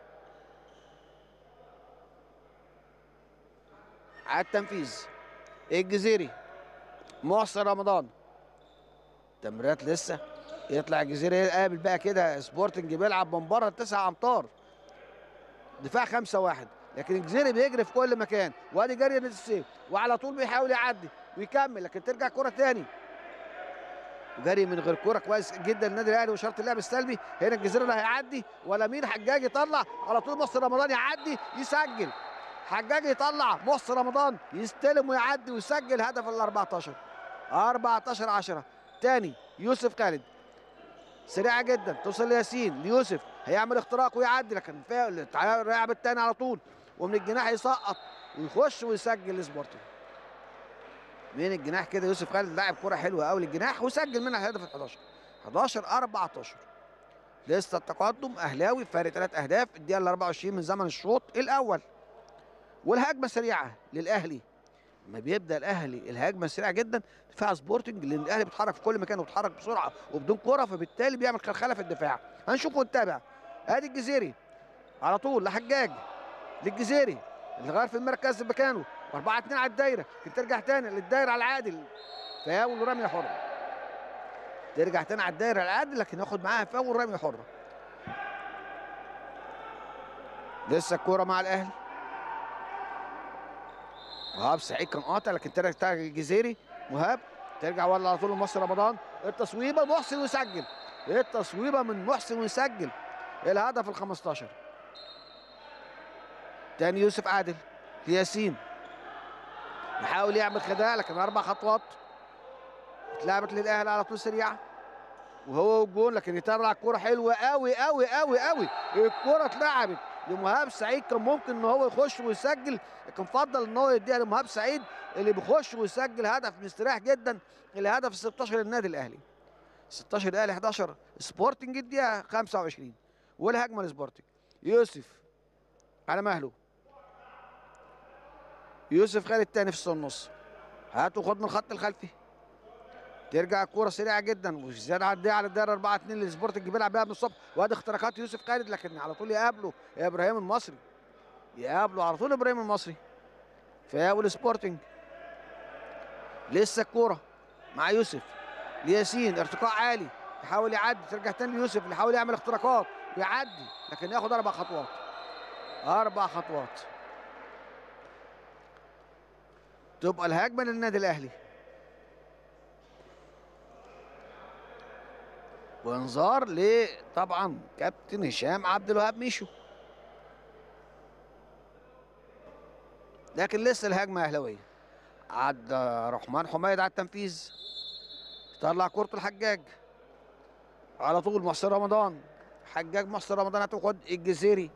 [SPEAKER 1] على التنفيذ الجزيري محسن رمضان تمريرات لسه يطلع الجزيري يقابل بقى كده سبورتنج بيلعب من بره تسع امتار دفاع خمسة واحد لكن الجزيري بيجري في كل مكان وادي جري نادي السيف وعلى طول بيحاول يعدي ويكمل لكن ترجع كره تاني جري من غير كوره كويس جدا النادي الاهلي وشرط اللعب السلبي هنا الجزيره اللي هيعدي ولا مين حجاج يطلع على طول محسن رمضان يعدي يسجل حجاج يطلع محسن رمضان يستلم ويعدي ويسجل هدف ال 14 14 10 تاني يوسف خالد سريعه جدا توصل لياسين ليوسف هيعمل اختراق ويعدي لكن اللاعب الثاني على طول ومن الجناح يسقط ويخش ويسجل لسبورتنج من الجناح كده يوسف خالد لاعب كره حلوه قوي للجناح وسجل منها الهدف ال 11 11 14 لسه التقدم اهلاوي فارق ثلاث اهداف الدقيقه ال 24 من زمن الشوط الاول والهجمه سريعه للاهلي لما بيبدا الاهلي الهجمه سريعه جدا دفاع سبورتنج لان الاهلي بيتحرك في كل مكان وبيتحرك بسرعه وبدون كره فبالتالي بيعمل خلخله في الدفاع هنشوف ونتابع ادي الجزيري على طول لحجاج للجزيري اللي غير في المركز مكانه 4 2 على الدايره ترجع تاني للدايره على العادل فاول ورميه حره ترجع تاني على الدايره على العادل لكن ياخد معاها فاول رميه حره لسه الكوره مع الاهلي وهاب سعيد كان قاطع لكن ترجع ترجع الجزيري وهاب ترجع ولا على طول لمصر رمضان التصويبه محسن ويسجل التصويبه من محسن ويسجل الهدف ال 15 تاني يوسف عادل ياسين يحاول يعمل خداع لكن اربع خطوات اتلعبت للاهلي على طول سريعه وهو والجون لكن يطلع الكوره حلوه قوي قوي قوي قوي الكوره اتلعبت لمهاب سعيد كان ممكن ان هو يخش ويسجل لكن فضل ان هو يديها لمهاب سعيد اللي بيخش ويسجل هدف مستريح جدا الهدف 16 للنادي الاهلي 16 الاهلي 11 سبورتنج الدقيقه 25 والهجمه لسبورتنج يوسف على مهله يوسف خالد تاني في النص هاتوا خد من الخط الخلفي ترجع الكوره سريعه جدا وزياده عديه على الدائره 4 2 لسبورتنج بيلعب بيها من الصبح وادي اختراقات يوسف خالد لكن على طول يقابله يا ابراهيم المصري يقابله على طول ابراهيم المصري فاول سبورتنج لسه الكوره مع يوسف لياسين ارتقاء عالي يحاول يعدي ترجع تاني ليوسف اللي يحاول يعمل اختراقات ويعدي لكن ياخد اربع خطوات اربع خطوات تبقى الهجمه للنادي الاهلي وانذار لطبعا كابتن هشام عبد الوهاب ميشو لكن لسه الهجمه اهلاويه عدى رحمن حميد على التنفيذ طلع كورته الحجاج على طول محسن رمضان حجاج محسن رمضان هتاخد الجزيري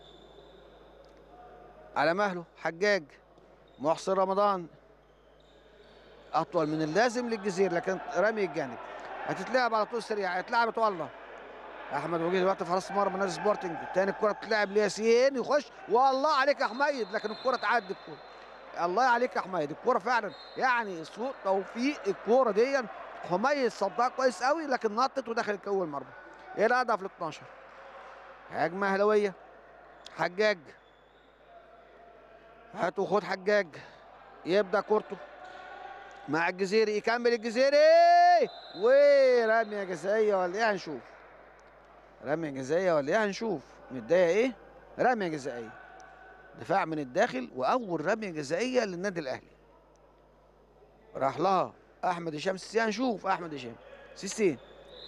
[SPEAKER 1] على مهله حجاج محسن رمضان اطول من اللازم للجزير لكن رمي الجانب هتتلعب على طول سريع اتلعبت والله احمد وجيه دلوقتي في راس مرمى نادي سبورتنج تاني الكره بتتلعب لياسين يخش والله عليك يا حميد لكن الكره تعدي الكره الله عليك يا حميد الكره فعلا يعني سوء توفيق الكوره دي حميد صدها كويس قوي لكن نطت ودخلت جوه المرمى ايه الهدف ال 12 هجمه اهلاويه حجاج هاتوا خد حجاج يبدا كورته مع الجزيري يكمل الجزيري ورميه جزائيه ولا ايه هنشوف رميه جزائيه ولا ايه هنشوف متضايق ايه رميه جزائيه دفاع من الداخل واول رميه جزائيه للنادي الاهلي راح لها احمد هشام سيسي هنشوف احمد هشام سيسي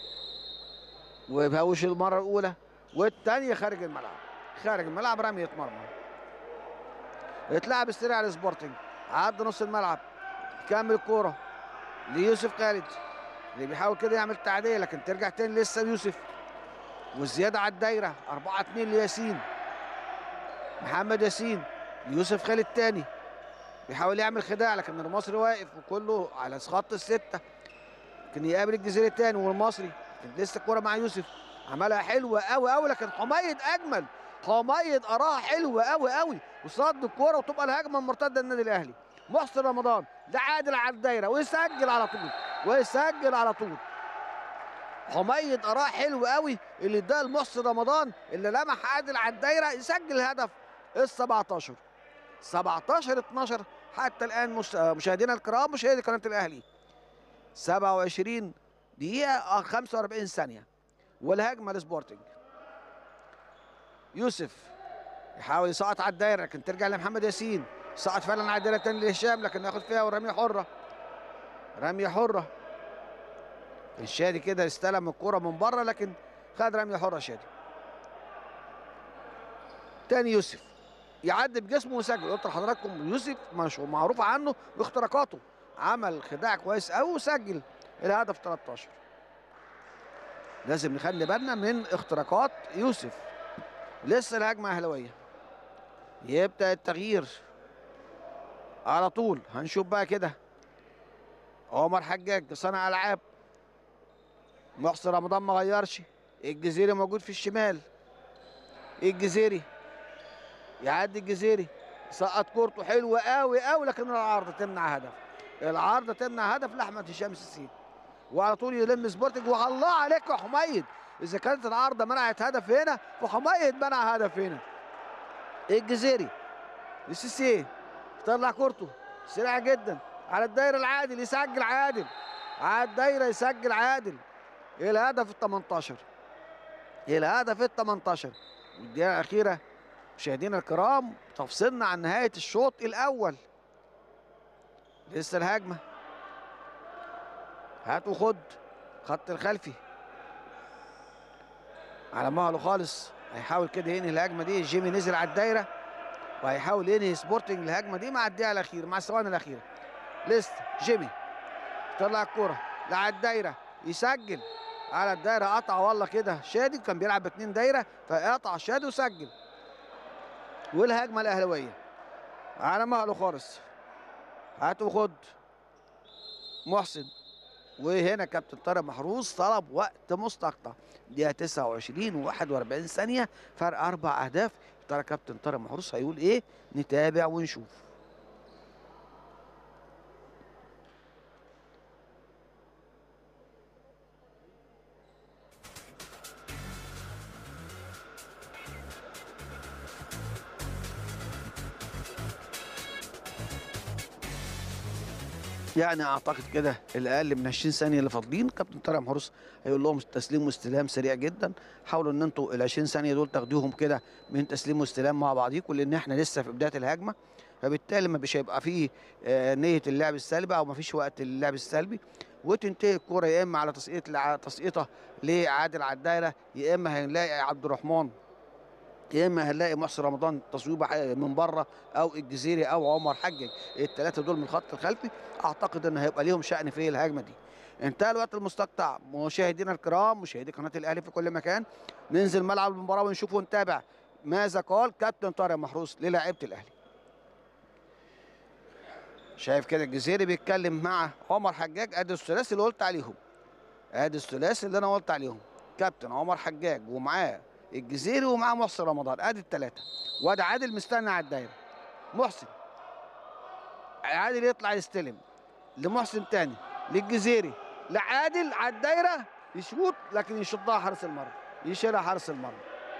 [SPEAKER 1] وبهوش المره الاولى والثانيه خارج الملعب خارج الملعب رميه مرمى اتلعب السريع على سبورتنج عدى نص الملعب كامل الكوره ليوسف خالد اللي بيحاول كده يعمل تعديه لكن ترجع تاني لسه يوسف والزياده على الدايره 4 2 لياسين محمد ياسين ليوسف خالد تاني بيحاول يعمل خداع لكن المصري واقف وكله على خط السته لكن يقابل الجزيري التاني والمصري لسه الكوره مع يوسف عملها حلوه قوي قوي لكن حميد اجمل حميد اراها حلوه قوي قوي وصد الكوره وتبقى الهجمه المرتده للنادي الاهلي محسن رمضان ده عادل على الدايره ويسجل على طول ويسجل على طول حميد اراه حلو قوي اللي اداه لمحسن رمضان اللي لمح عادل على الدايره يسجل الهدف ال 17 17 12 حتى الان مش... مشاهدينا الكرام مشاهدي قناه الاهلي 27 دقيقه 45 ثانيه والهجمه لسبورتنج يوسف يحاول يسقط على الدايره لكن ترجع لمحمد ياسين سقط فعلا على الدايره الثانيه لهشام لكن ياخد فيها ورميه حره رميه حره الشادي كده استلم الكرة من بره لكن خد رميه حره شادي تاني يوسف يعدي بجسمه ويسجل قلت لحضراتكم يوسف مش معروف عنه باختراقاته عمل خداع كويس قوي وسجل الهدف 13 لازم نخلي بالنا من اختراقات يوسف لسه الهجمه اهلاويه يبدا التغيير على طول هنشوف بقى كده عمر حجاج صانع العاب محسن رمضان ما غيرش الجزيري موجود في الشمال الجزيري يعدي الجزيري سقط كورته حلوه قوي قوي لكن العارضه تمنع هدف العارضه تمنع هدف لاحمد هشام السيسي وعلى طول يلم سبورتنج والله عليك يا حميد اذا كانت العارضه منعت هدف هنا فحميد منع هدف هنا الجزيري السيسي طلع كورته سريع جدا على الدايره العادل يسجل عادل على الدايره يسجل عادل الهدف ال 18 الهدف ال 18 الدقيقه الاخيره مشاهدينا الكرام تفصلنا عن نهايه الشوط الاول لسه الهجمه هات وخد خط الخلفي على مهله خالص هيحاول كده ينهي الهجمه دي جيمي نزل على الدايره وهيحاول ينهي سبورتنج الهجمه دي مع الدقيقه الاخيره مع الثواني الاخيره لسه جيمي طلع الكوره على الدايره يسجل على الدايره قطع والله كده شادي كان بيلعب باتنين دايره فقطع شادي وسجل والهجمه الاهلاويه على مهله خالص هات وخد محسن وهنا كابتن طارق محروس طلب وقت مستقطع دقيقه 29 و41 ثانيه فرق اربع اهداف ترى كابتن طارق محروس هيقول ايه نتابع ونشوف يعني اعتقد كده الاقل من 20 ثانيه اللي فاضلين كابتن طارق محروس هيقول لهم تسليم واستلام سريع جدا حاولوا ان انتوا ال 20 ثانيه دول تاخدوهم كده من تسليم واستلام مع بعضيكم لان احنا لسه في بدايه الهجمه فبالتالي ما مش هيبقى فيه آه، نيه اللعب السلبي او ما فيش وقت للعب السلبي وتنتهي الكوره يا اما على تسقيط تسقيطه لعادل على الدايره يا اما هنلاقي عبد الرحمن يا اما هنلاقي محسن رمضان تصويبه من بره او الجزيري او عمر حجج الثلاثه دول من الخط الخلفي اعتقد ان هيبقى ليهم شان في الهجمه دي انتهى الوقت المستقطع مشاهدينا الكرام مشاهدي قناه الاهلي في كل مكان ننزل ملعب المباراه ونشوف ونتابع ماذا قال كابتن طارق محروس للاعيبه الاهلي شايف كده الجزيري بيتكلم مع عمر حجاج ادي الثلاثي اللي قلت عليهم ادي الثلاثي اللي انا قلت عليهم كابتن عمر حجاج ومعاه الجزيري ومعاه محسن رمضان ادي الثلاثه وادي عادل مستني على الدايره محسن عادل يطلع يستلم لمحسن تاني للجزيري لعادل على الدايره يشوط لكن يشطها حارس المرمى يشيلها حارس المرمى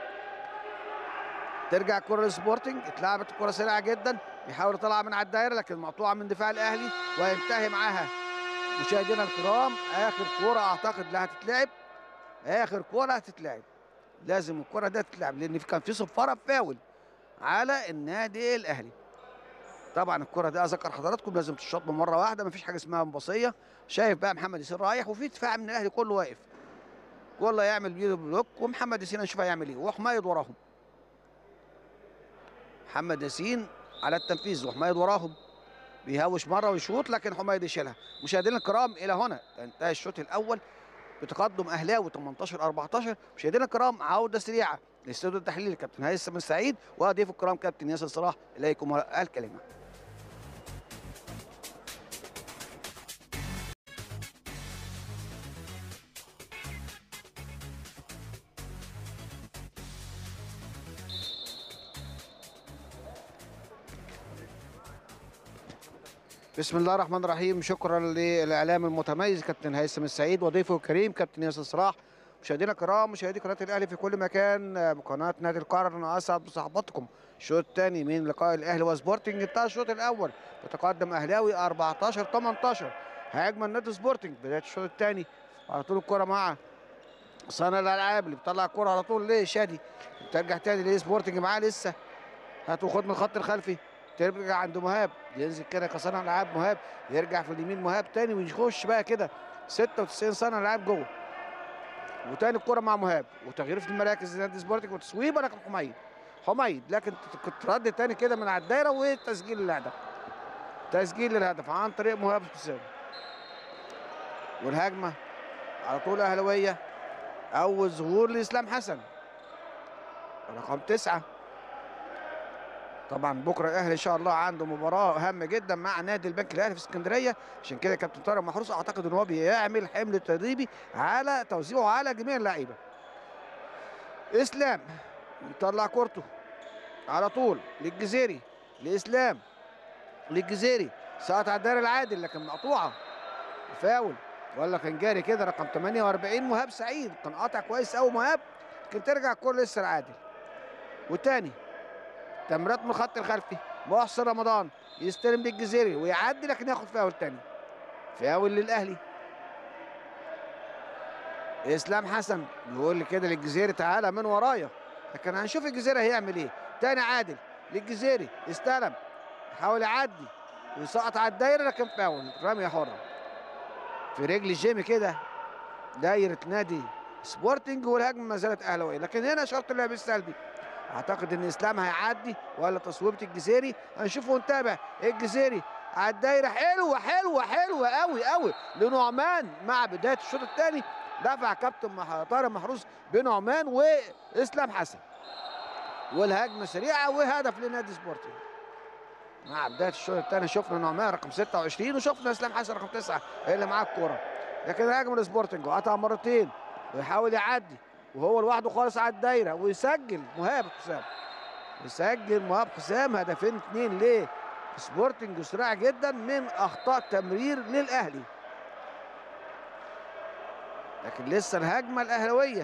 [SPEAKER 1] ترجع الكره للسبورتنج اتلعبت الكره سريعه جدا بيحاول يطلع من على الدايره لكن مقطوعه من دفاع الاهلي وينتهي معاها مشاهدينا الكرام اخر كوره اعتقد لا هتتلعب اخر كوره هتتلعب لازم الكره دي تتلعب لان كان في صفاره فاول على النادي الاهلي طبعا الكره دي اذكر حضراتكم لازم تشاط مره واحده مفيش حاجه اسمها مباصيه شايف بقى محمد ياسين رايح وفي دفاع من الاهلي كله واقف والله يعمل بيده بلوك ومحمد ياسين هنشوف هيعمل ايه وحمايد وراهم محمد ياسين على التنفيذ وحمايد وراهم بيهوش مره ويشوط لكن حمايد يشيلها مشاهدينا الكرام الى هنا انتهى الشوط الاول بتقدم اهلاوي 18 14 مشاهدينا الكرام عوده سريعه لاستوديو التحليل كابتن هيثم السعيد وضيف الكرام كابتن ياسر صلاح اليكم الكلمه بسم الله الرحمن الرحيم شكرا للاعلام المتميز كابتن هيثم السعيد وضيفه الكريم كابتن ياسر صلاح مشاهدينا الكرام مشاهدي قناه الاهلي في كل مكان قناه نادي القرن اسعد بصحبتكم الشوط الثاني من لقاء الاهلي وسبورتنج انتهى الشوط الاول بتقدم اهلاوي 14 18 هيجمع النادي سبورتنج بدايه الشوط الثاني على طول الكره مع صانع الالعاب اللي بيطلع الكره على طول ليه شادي ترجع تاني ليه سبورتنج معاه لسه هاتوا خد من الخط الخلفي ترجع عند مهاب ينزل كده كصانع العاب مهاب يرجع في اليمين مهاب تاني ويخش بقى كده 96 صانع العاب جوه وتاني الكرة مع مهاب وتغيير في المراكز نادي سبورتنج وتصويبه لكن حميد حميد لكن كنت رد تاني كده من على الدايره وتسجيل الهدف تسجيل الهدف عن طريق مهاب حسام والهجمه على طول اهلاويه اول ظهور لاسلام حسن رقم تسعه طبعا بكره الاهلي ان شاء الله عنده مباراه هامه جدا مع نادي البنك الاهلي في اسكندريه عشان كده كابتن طارق محروس اعتقد ان هو بيعمل حمل تدريبي على توزيعه على جميع اللعيبه اسلام يطلع كورته على طول للجزيري لاسلام للجزيري سقط على الدائره العادل لكن مقطوعه فاول ولا كان جاري كده رقم 48 مهاب سعيد كان قاطع كويس قوي مهاب لكن ترجع الكوره لسه العادل والتاني تمريرات من الخط الخلفي محسن رمضان يستلم للجزيري ويعدي لكن ياخد فاول تاني فاول للاهلي اسلام حسن يقول لي كده للجزيري تعالى من ورايا لكن هنشوف الجزيري هيعمل ايه تاني عادل للجزيري استلم حاول يعدي ويسقط على الدايره لكن فاول رميه حره في رجل جيمي كده دايره نادي سبورتنج والهجمه ما زالت اهلاويه لكن هنا شرط اللعب السلبي اعتقد ان اسلام هيعدي ولا تصويبه الجزيري هنشوف ونتابع الجزيري على الدايره حلوه حلوه حلوه قوي قوي لنعمان مع بدايه الشوط الثاني دفع كابتن مح- طارق محروس بنعمان واسلام حسن والهجمه سريعه وهدف لنادي سبورتنج مع بدايه الشوط الثاني شفنا نعمان رقم 26 وشفنا اسلام حسن رقم 9 اللي معاه الكوره لكن الهجمه لسبورتنج وقطع مرتين ويحاول يعدي وهو لوحده خالص على الدايره ويسجل مهاب حسام يسجل مهاب حسام هدفين اثنين ليه سبورتنج سريع جدا من اخطاء تمرير للاهلي لكن لسه الهجمه الاهلاويه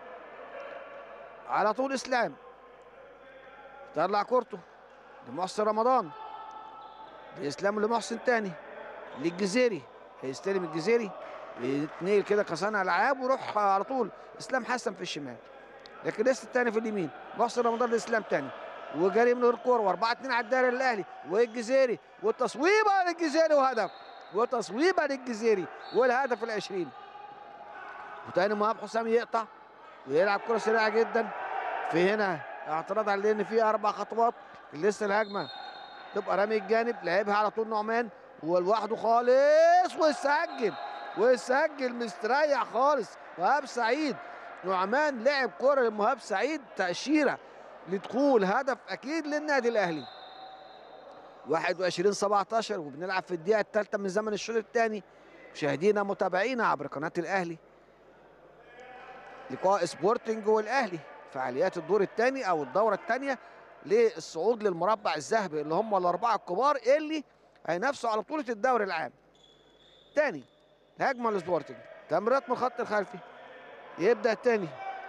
[SPEAKER 1] على طول اسلام طلع كورته لمحسن رمضان لاسلام لمحسن تاني للجزيري هيستلم الجزيري يتنقل كده كصانع العاب ويروح على طول اسلام حسن في الشمال لكن لسه التاني في اليمين محسن رمضان لاسلام تاني وجري من الكوره واربعه اتنين على الدائره للاهلي والجزيري والتصويبه للجزيري وهدف وتصويبه للجزيري والهدف العشرين وتاني مهاب حسام يقطع ويلعب كره سريعه جدا في هنا اعتراض على ان في اربع خطوات لسه الهجمه تبقى رامي الجانب لعبها على طول نعمان هو لوحده خالص ويسجل ويسجل مستريح خالص مهاب سعيد نعمان لعب كره لمهاب سعيد تاشيره لدخول هدف اكيد للنادي الاهلي 21 17 وبنلعب في الدقيقه الثالثه من زمن الشوط الثاني مشاهدينا متابعينا عبر قناه الاهلي لقاء سبورتنج والاهلي فعاليات الدور الثاني او الدوره الثانيه للصعود للمربع الذهبي اللي هم الاربعه الكبار اللي هينافسوا على بطوله الدوري العام. تاني هجمه لسبورتنج تمريرات من الخط الخلفي يبدا تاني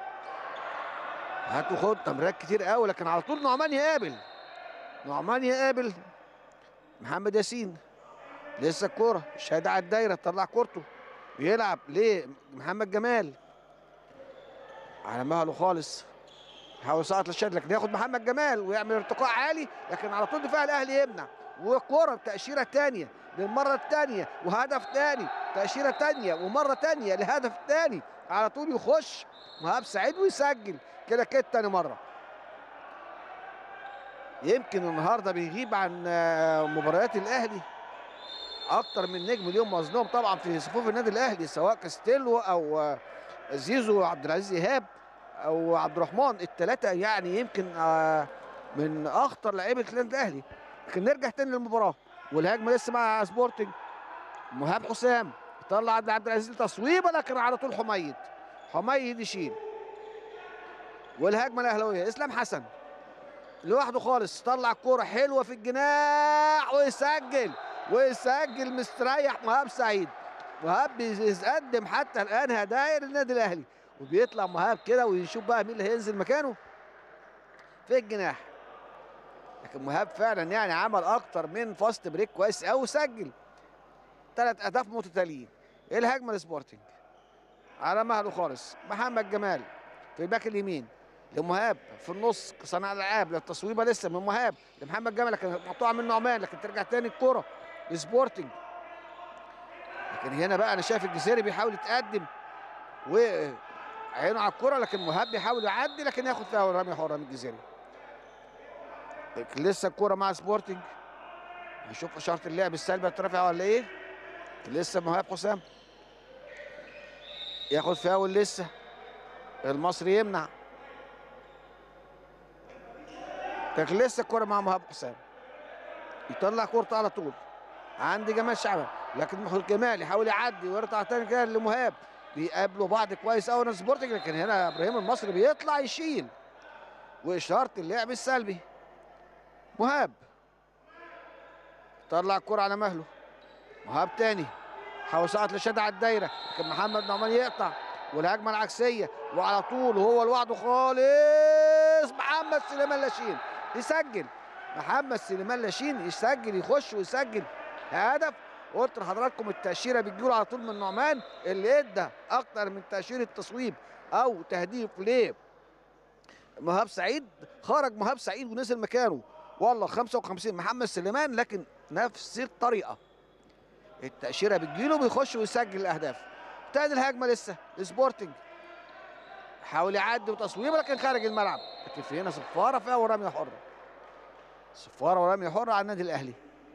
[SPEAKER 1] هات وخد تمريرات كتير قوي لكن على طول نعمان يقابل نعمان يقابل محمد ياسين لسه الكوره شاد على الدايره طلع كورته بيلعب لمحمد جمال على مهله خالص حاول سقط للشد لكن ياخد محمد جمال ويعمل ارتقاء عالي لكن على طول دفاع الاهلي يمنع وكوره بتاشيره ثانيه للمره الثانيه وهدف ثاني تاشيره ثانيه ومره ثانيه لهدف ثاني على طول يخش مهاب سعيد ويسجل كده كده ثاني مره يمكن النهارده بيغيب عن آه، مباريات الاهلي اكتر من نجم اليوم وزنهم طبعا في صفوف النادي الاهلي سواء كاستيلو او آه، زيزو عبد العزيز ايهاب او عبد الرحمن الثلاثه يعني يمكن آه، من اخطر لعيبه النادي الاهلي لكن نرجع تاني للمباراه والهجمه لسه مع سبورتنج مهاب حسام طلع عبد عبد العزيز تصويبه لكن على طول حميد حميد يشيل والهجمه الاهلاويه اسلام حسن لوحده خالص طلع كوره حلوه في الجناح ويسجل ويسجل مستريح مهاب سعيد مهاب بيقدم حتى الان هدايا للنادي الاهلي وبيطلع مهاب كده ويشوف بقى مين اللي هينزل مكانه في الجناح لكن مهاب فعلا يعني عمل اكتر من فاست بريك كويس قوي وسجل ثلاث اهداف متتاليين الهجمه لسبورتنج على مهله خالص محمد جمال في الباك اليمين لمهاب في النص صانع الالعاب للتصويبه لسه من مهاب لمحمد جمال لكن مقطوعه من نعمان لكن ترجع تاني الكره لسبورتنج لكن هنا بقى انا شايف الجزيري بيحاول يتقدم وعينه على الكره لكن مهاب بيحاول يعدي لكن ياخد فيها رميه حره من الجزيري لكن لسه الكره مع سبورتنج هنشوف اشاره اللعب السلبي هترفع ولا ايه لسه مهاب حسام ياخد فاول لسه المصري يمنع لكن لسه الكرة مع مهاب حسام يطلع كورته على طول عند جمال شعبان لكن محمود جمال يحاول يعدي ويرجع تاني كده لمهاب بيقابلوا بعض كويس قوي سبورتنج لكن هنا ابراهيم المصري بيطلع يشيل واشاره اللعب السلبي مهاب طلع الكرة على مهله مهاب تاني حاول سقط لشد على الدايره لكن محمد نعمان يقطع والهجمه العكسيه وعلى طول وهو لوحده خالص محمد سليمان لاشين يسجل محمد سليمان لاشين يسجل يخش ويسجل هدف قلت لحضراتكم التاشيره بتجيله على طول من نعمان اللي ادى اكتر من تاشيره تصويب او تهديف ليه مهاب سعيد خرج مهاب سعيد ونزل مكانه والله 55 محمد سليمان لكن نفس الطريقه التاشيره بتجيله بيخش ويسجل الاهداف تاني الهجمه لسه سبورتنج حاول يعدي وتصويبه لكن خارج الملعب لكن في هنا صفاره فيها ورميه حره صفاره ورميه حره على النادي الاهلي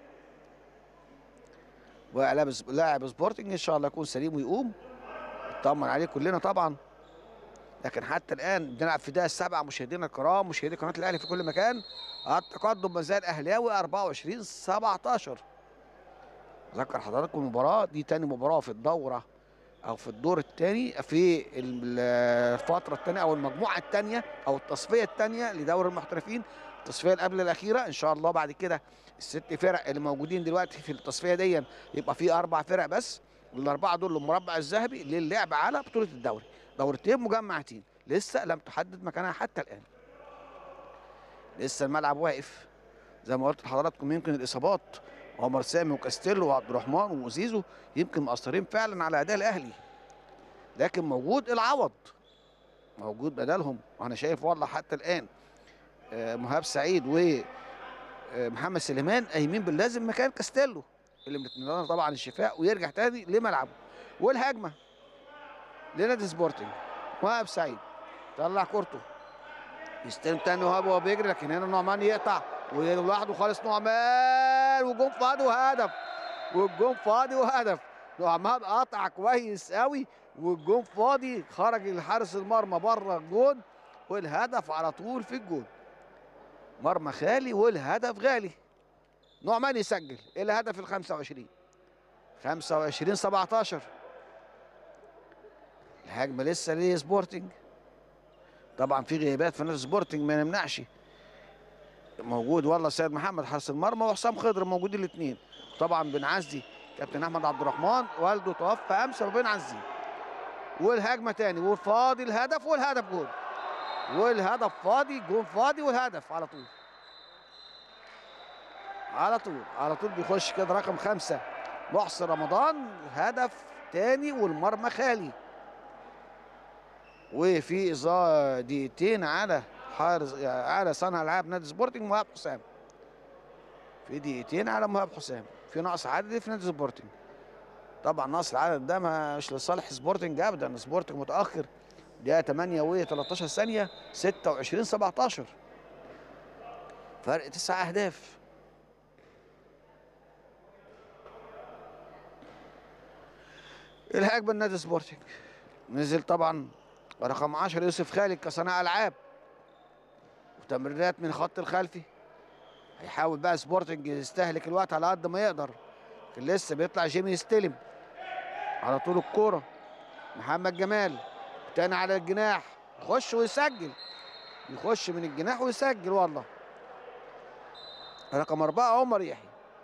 [SPEAKER 1] ولاعب لاعب سبورتنج ان شاء الله يكون سليم ويقوم نطمن عليه كلنا طبعا لكن حتى الان بنلعب في دقيقه السبعه مشاهدينا الكرام مشاهدي قناه الاهلي في كل مكان التقدم ما زال اهلاوي 24 17 ذكر حضراتكم المباراه دي تاني مباراه في الدوره او في الدور الثاني في الفتره الثانيه او المجموعه الثانيه او التصفيه الثانيه لدوري المحترفين التصفيه اللي قبل الاخيره ان شاء الله بعد كده الست فرق اللي موجودين دلوقتي في التصفيه دي يبقى في اربع فرق بس الاربعه دول المربع الذهبي للعب على بطوله الدوري دورتين مجمعتين لسه لم تحدد مكانها حتى الان لسه الملعب واقف زي ما قلت لحضراتكم يمكن الاصابات عمر سامي وكاستيلو وعبد الرحمن وزيزو يمكن مأثرين فعلا على اداء الاهلي لكن موجود العوض موجود بدلهم وانا شايف والله حتى الان مهاب سعيد ومحمد سليمان قايمين باللازم مكان كاستيلو اللي بنتمنى طبعا الشفاء ويرجع تاني لملعبه والهجمه لنادي سبورتنج مهاب سعيد طلع كورته يستلم تاني وهاب وهو بيجري لكن هنا نعمان يقطع ولوحده خالص نعمان والجون فاضي وهدف والجون فاضي وهدف نعمان قطع كويس قوي والجون فاضي خرج الحارس المرمى بره الجون والهدف على طول في الجون مرمى خالي والهدف غالي نعمان يسجل الهدف ال 25 25 17 الهجمه لسه لسبورتنج طبعا في غيابات في نادي سبورتنج ما يمنعش موجود والله سيد محمد حارس المرمى وحسام خضر موجودين الاثنين طبعا بن عزي كابتن احمد عبد الرحمن والده توفى امس وبن عزي والهجمه تاني والفاضي الهدف والهدف جول والهدف فاضي جون فاضي والهدف على طول على طول على طول بيخش كده رقم خمسة محسن رمضان هدف تاني والمرمى خالي وفي إظاء دقيقتين على حارس على صانع العاب نادي سبورتنج مهاب حسام في دقيقتين على مهاب حسام في نقص عددي في نادي سبورتنج طبعا نقص العدد ده مش لصالح سبورتنج ابدا سبورتنج متاخر دقيقه 8 و 13 ثانيه 26 17 فرق تسع اهداف الهجمه النادي سبورتنج نزل طبعا رقم 10 يوسف خالد كصانع العاب وتمريرات من الخط الخلفي هيحاول بقى سبورتنج يستهلك الوقت على قد ما يقدر لكن لسه بيطلع جيمي يستلم على طول الكوره محمد جمال تاني على الجناح يخش ويسجل يخش من الجناح ويسجل والله رقم أربعة عمر يحيى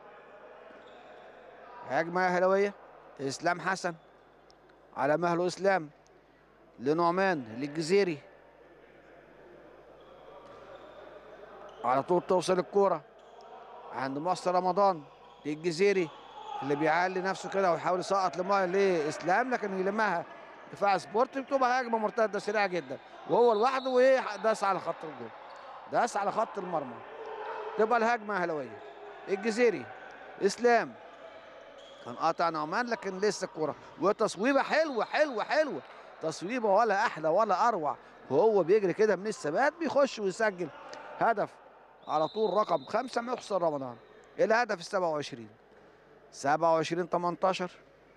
[SPEAKER 1] هجمة أهلاوية إسلام حسن على مهله إسلام لنعمان للجزيري على طول توصل الكورة عند محسن رمضان للجزيري اللي بيعلي نفسه كده ويحاول يسقط لاسلام لكن يلمها دفاع سبورت بتبقى هجمه مرتده سريعه جدا وهو لوحده وايه داس على خط الجول داس على خط المرمى تبقى الهجمه اهلاويه الجزيري اسلام كان قاطع نعمان لكن لسه الكوره وتصويبه حلوه حلوه حلوه تصويبه ولا احلى ولا اروع وهو بيجري كده من الثبات بيخش ويسجل هدف على طول رقم خمسة محسن رمضان الهدف ال 27 27 18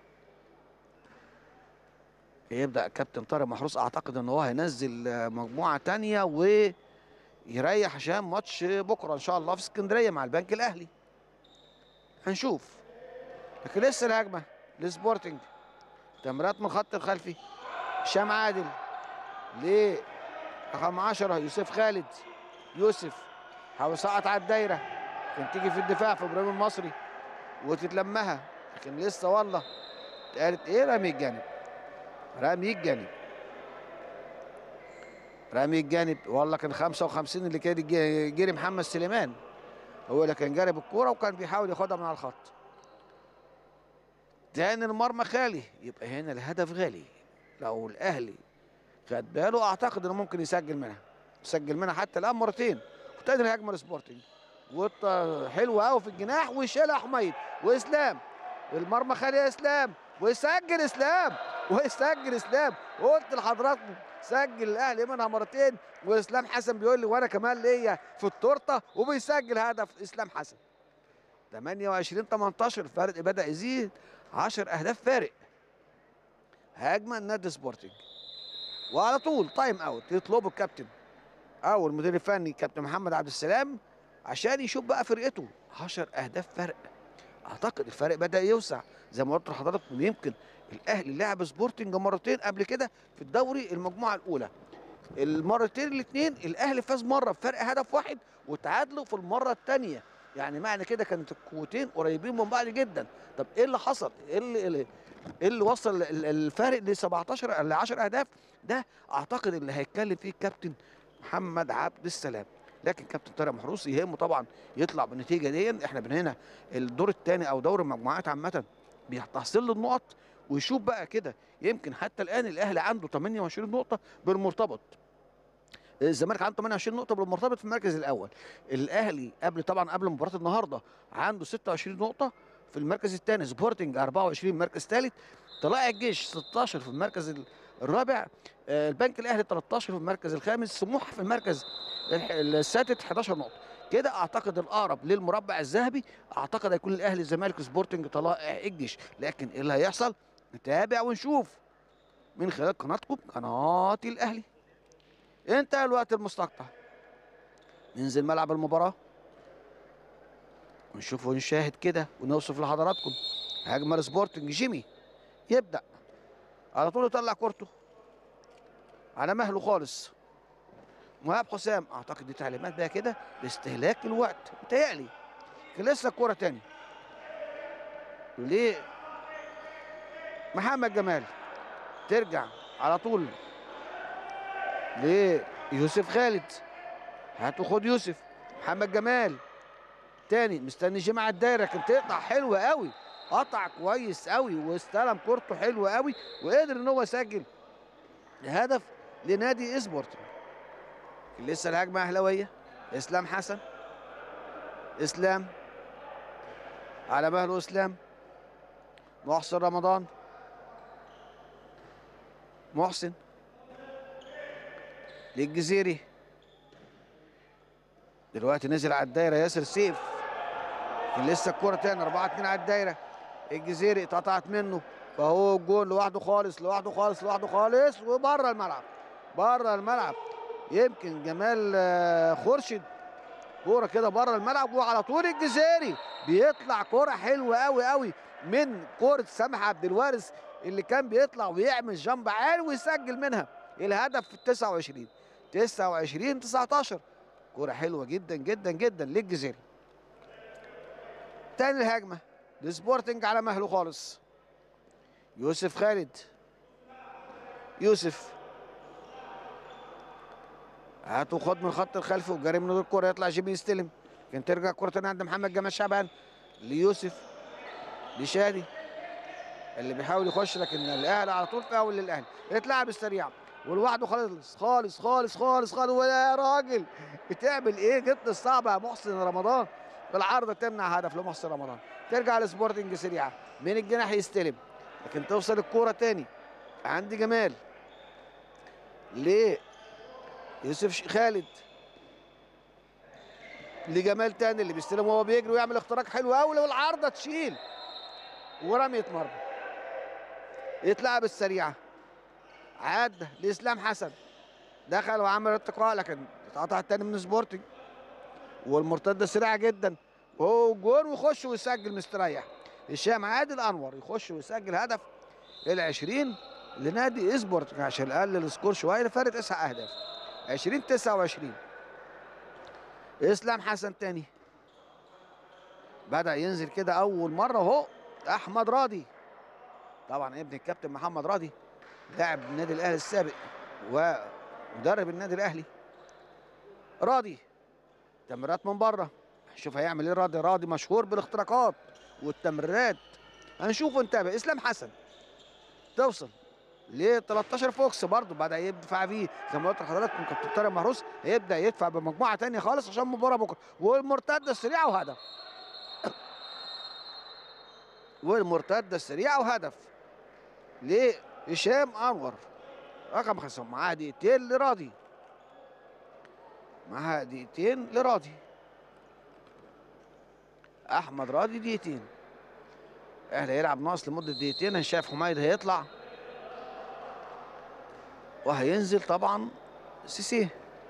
[SPEAKER 1] يبدأ كابتن طارق محروس اعتقد ان هو هينزل آه، مجموعة تانية ويريح عشان ماتش بكرة ان شاء الله في اسكندرية مع البنك الاهلي هنشوف لكن لسه الهجمة لسبورتنج تمريرات من الخط الخلفي هشام عادل ل رقم 10 يوسف خالد يوسف حاول يسقط على الدايره كان تيجي في الدفاع في ابراهيم المصري وتتلمها لكن لسه والله قالت ايه رمي الجانب رمي الجانب رمي الجانب والله كان 55 اللي كان جي- جري محمد سليمان هو اللي كان جارب الكوره وكان بيحاول ياخدها من على الخط تاني المرمى خالي يبقى هنا الهدف غالي لو الاهلي خد باله اعتقد انه ممكن يسجل منها يسجل منها حتى الان مرتين وتاني الهجمه لسبورتنج وط حلوه قوي في الجناح ويشيلها حميد واسلام المرمى خالي يا اسلام ويسجل اسلام ويسجل اسلام قلت لحضراتكم سجل الاهلي منها مرتين واسلام حسن بيقول لي وانا كمان ليا في التورته وبيسجل هدف اسلام حسن 28 18 الفرق بدا يزيد 10 اهداف فارق هجمه النادي سبورتنج وعلى طول تايم اوت يطلبوا الكابتن او المدير الفني كابتن محمد عبد السلام عشان يشوف بقى فرقته 10 اهداف فرق اعتقد الفرق بدا يوسع زي ما قلت لحضراتكم يمكن الاهلي لعب سبورتنج مرتين قبل كده في الدوري المجموعه الاولى المرتين الاثنين الاهلي فاز مره بفرق هدف واحد وتعادلوا في المره الثانيه يعني معنى كده كانت القوتين قريبين من بعض جدا طب ايه اللي حصل ايه اللي, اللي ايه اللي وصل ال- الفارق ل 17 ل 10 اهداف ده اعتقد اللي هيتكلم فيه الكابتن محمد عبد السلام لكن كابتن طارق محروس يهمه طبعا يطلع بالنتيجه دي احنا من هنا الدور الثاني او دور المجموعات عامه بيحصل له النقط ويشوف بقى كده يمكن حتى الان الاهلي عنده 28 نقطه بالمرتبط الزمالك عنده 28 نقطه بالمرتبط في المركز الاول الاهلي قبل طبعا قبل مباراه النهارده عنده 26 نقطه في المركز الثاني سبورتنج 24 مركز ثالث طلائع الجيش 16 في المركز ال- الرابع آه، البنك الاهلي 13 في المركز الخامس سموحه في المركز الح- السادس 11 نقطه كده اعتقد الاقرب للمربع الذهبي اعتقد هيكون الاهلي الزمالك سبورتنج طلائع الجيش لكن ايه اللي هيحصل نتابع ونشوف من خلال قناتكم قناه الاهلي انتهى الوقت المستقطع ننزل ملعب المباراه ونشوف ونشاهد كده ونوصف لحضراتكم هجمه سبورتنج جيمي يبدا على طول يطلع كورته على مهله خالص مهاب حسام اعتقد دي تعليمات بقى كده لاستهلاك الوقت متهيألي لكن لسه الكوره تاني ليه محمد جمال ترجع على طول ليوسف خالد هاتوا خد يوسف محمد جمال تاني مستني جمع الدايره كان تقطع حلوه قوي قطع كويس قوي واستلم كورته حلوه قوي وقدر ان هو يسجل هدف لنادي اسبورتنج لسه الهجمه اهلاويه اسلام حسن اسلام على مهله اسلام محسن رمضان محسن للجزيري دلوقتي نزل على الدايره ياسر سيف كان لسه الكوره تاني 4 2 على الدايره الجزيري اتقطعت منه فهو الجول لوحده خالص لوحده خالص لوحده خالص وبره الملعب بره الملعب يمكن جمال آه، خورشيد كوره كده بره الملعب وعلى طول الجزيري بيطلع كوره حلوه قوي قوي من كوره سامح عبد الوارث اللي كان بيطلع ويعمل جنب عالي ويسجل منها الهدف في ال 29 29 19 كوره حلوه جدا جدا جدا للجزيري تاني الهجمه لسبورتنج على مهله خالص يوسف خالد يوسف هاتوا خد من الخط الخلفي وجاري من الكوره يطلع جيبي يستلم كان ترجع كره تاني عند محمد جمال شعبان ليوسف لشادي اللي بيحاول يخش لكن الاهلي على طول فاول للاهلي اتلعب السريع ولوحده خالص خالص خالص خالص خالص ولا يا راجل بتعمل ايه جبت الصعبه يا محسن رمضان بالعارضه تمنع هدف لمحسن رمضان ترجع لسبورتنج سريعه من الجناح يستلم لكن توصل الكوره تاني عندي جمال ليه يوسف ش- خالد لجمال تاني اللي بيستلم وهو بيجري ويعمل اختراق حلو قوي والعارضه تشيل ورميه مرمى يتلعب السريعه عاد لاسلام حسن دخل وعمل ارتقاء لكن اتقطع التاني من سبورتنج والمرتده سريعه جدا وهو جون ويخش ويسجل مستريح هشام عادل انور يخش ويسجل هدف ال 20 لنادي اسبورت عشان يقلل السكور شويه لفارق تسع اهداف 20 29 اسلام حسن تاني بدا ينزل كده اول مره اهو احمد راضي طبعا ابن الكابتن محمد راضي لاعب النادي الاهلي السابق ومدرب النادي الاهلي راضي تمريرات من بره شوف هيعمل ايه راضي راضي مشهور بالاختراقات والتمريرات هنشوف ونتابع اسلام حسن توصل ل 13 فوكس برضه بدا يدفع فيه زي ما قلت لحضراتكم كابتن طارق محروس هيبدا يدفع بمجموعه ثانيه خالص عشان المباراه بكره والمرتده السريعه وهدف والمرتده السريعه وهدف لهشام انور رقم خمسه معاه دقيقتين لراضي معاه دقيقتين لراضي احمد راضي دقيقتين الاهلي هيلعب ناقص لمده دقيقتين هشام حميد هيطلع وهينزل طبعا سيسي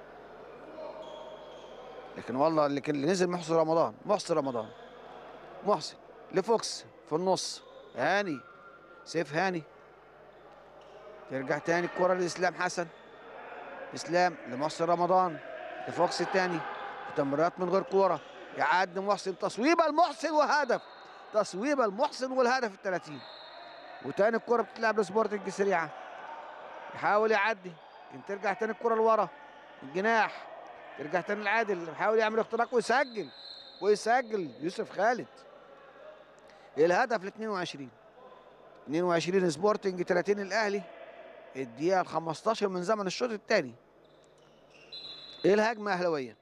[SPEAKER 1] لكن والله لكن اللي نزل محسن رمضان محسن رمضان محسن لفوكس في النص هاني سيف هاني ترجع تاني الكرة لإسلام حسن إسلام لمحسن رمضان لفوكس التاني تمريرات من غير كورة يعدي محسن تصويبة المحسن وهدف تصويبة المحسن والهدف الثلاثين وتاني الكرة بتتلعب لسبورتنج سريعة يحاول يعدي لكن ترجع تاني الكرة لورا الجناح ترجع تاني العادل يحاول يعمل اختراق ويسجل ويسجل يوسف خالد الهدف ل 22 22 سبورتنج 30 الاهلي الدقيقة ال 15 من زمن الشوط الثاني الهجمة أهلوية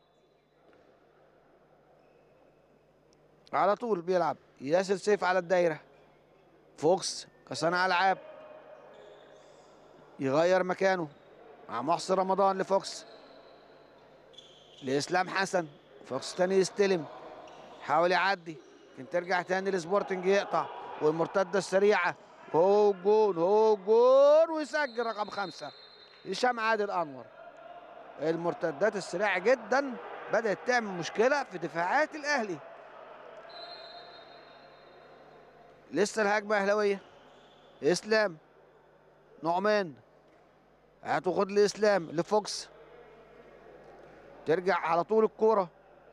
[SPEAKER 1] على طول بيلعب ياسر سيف على الدايرة فوكس كصانع ألعاب يغير مكانه مع محسن رمضان لفوكس لإسلام حسن فوكس تاني يستلم حاول يعدي لكن ترجع تاني لسبورتنج يقطع والمرتدة السريعة هو جون هو جون ويسجل رقم خمسة هشام عادل أنور المرتدات السريعة جدا بدأت تعمل مشكلة في دفاعات الأهلي لسه الهجمة أهلاوية إسلام نعمان هتاخد لإسلام لفوكس ترجع على طول الكورة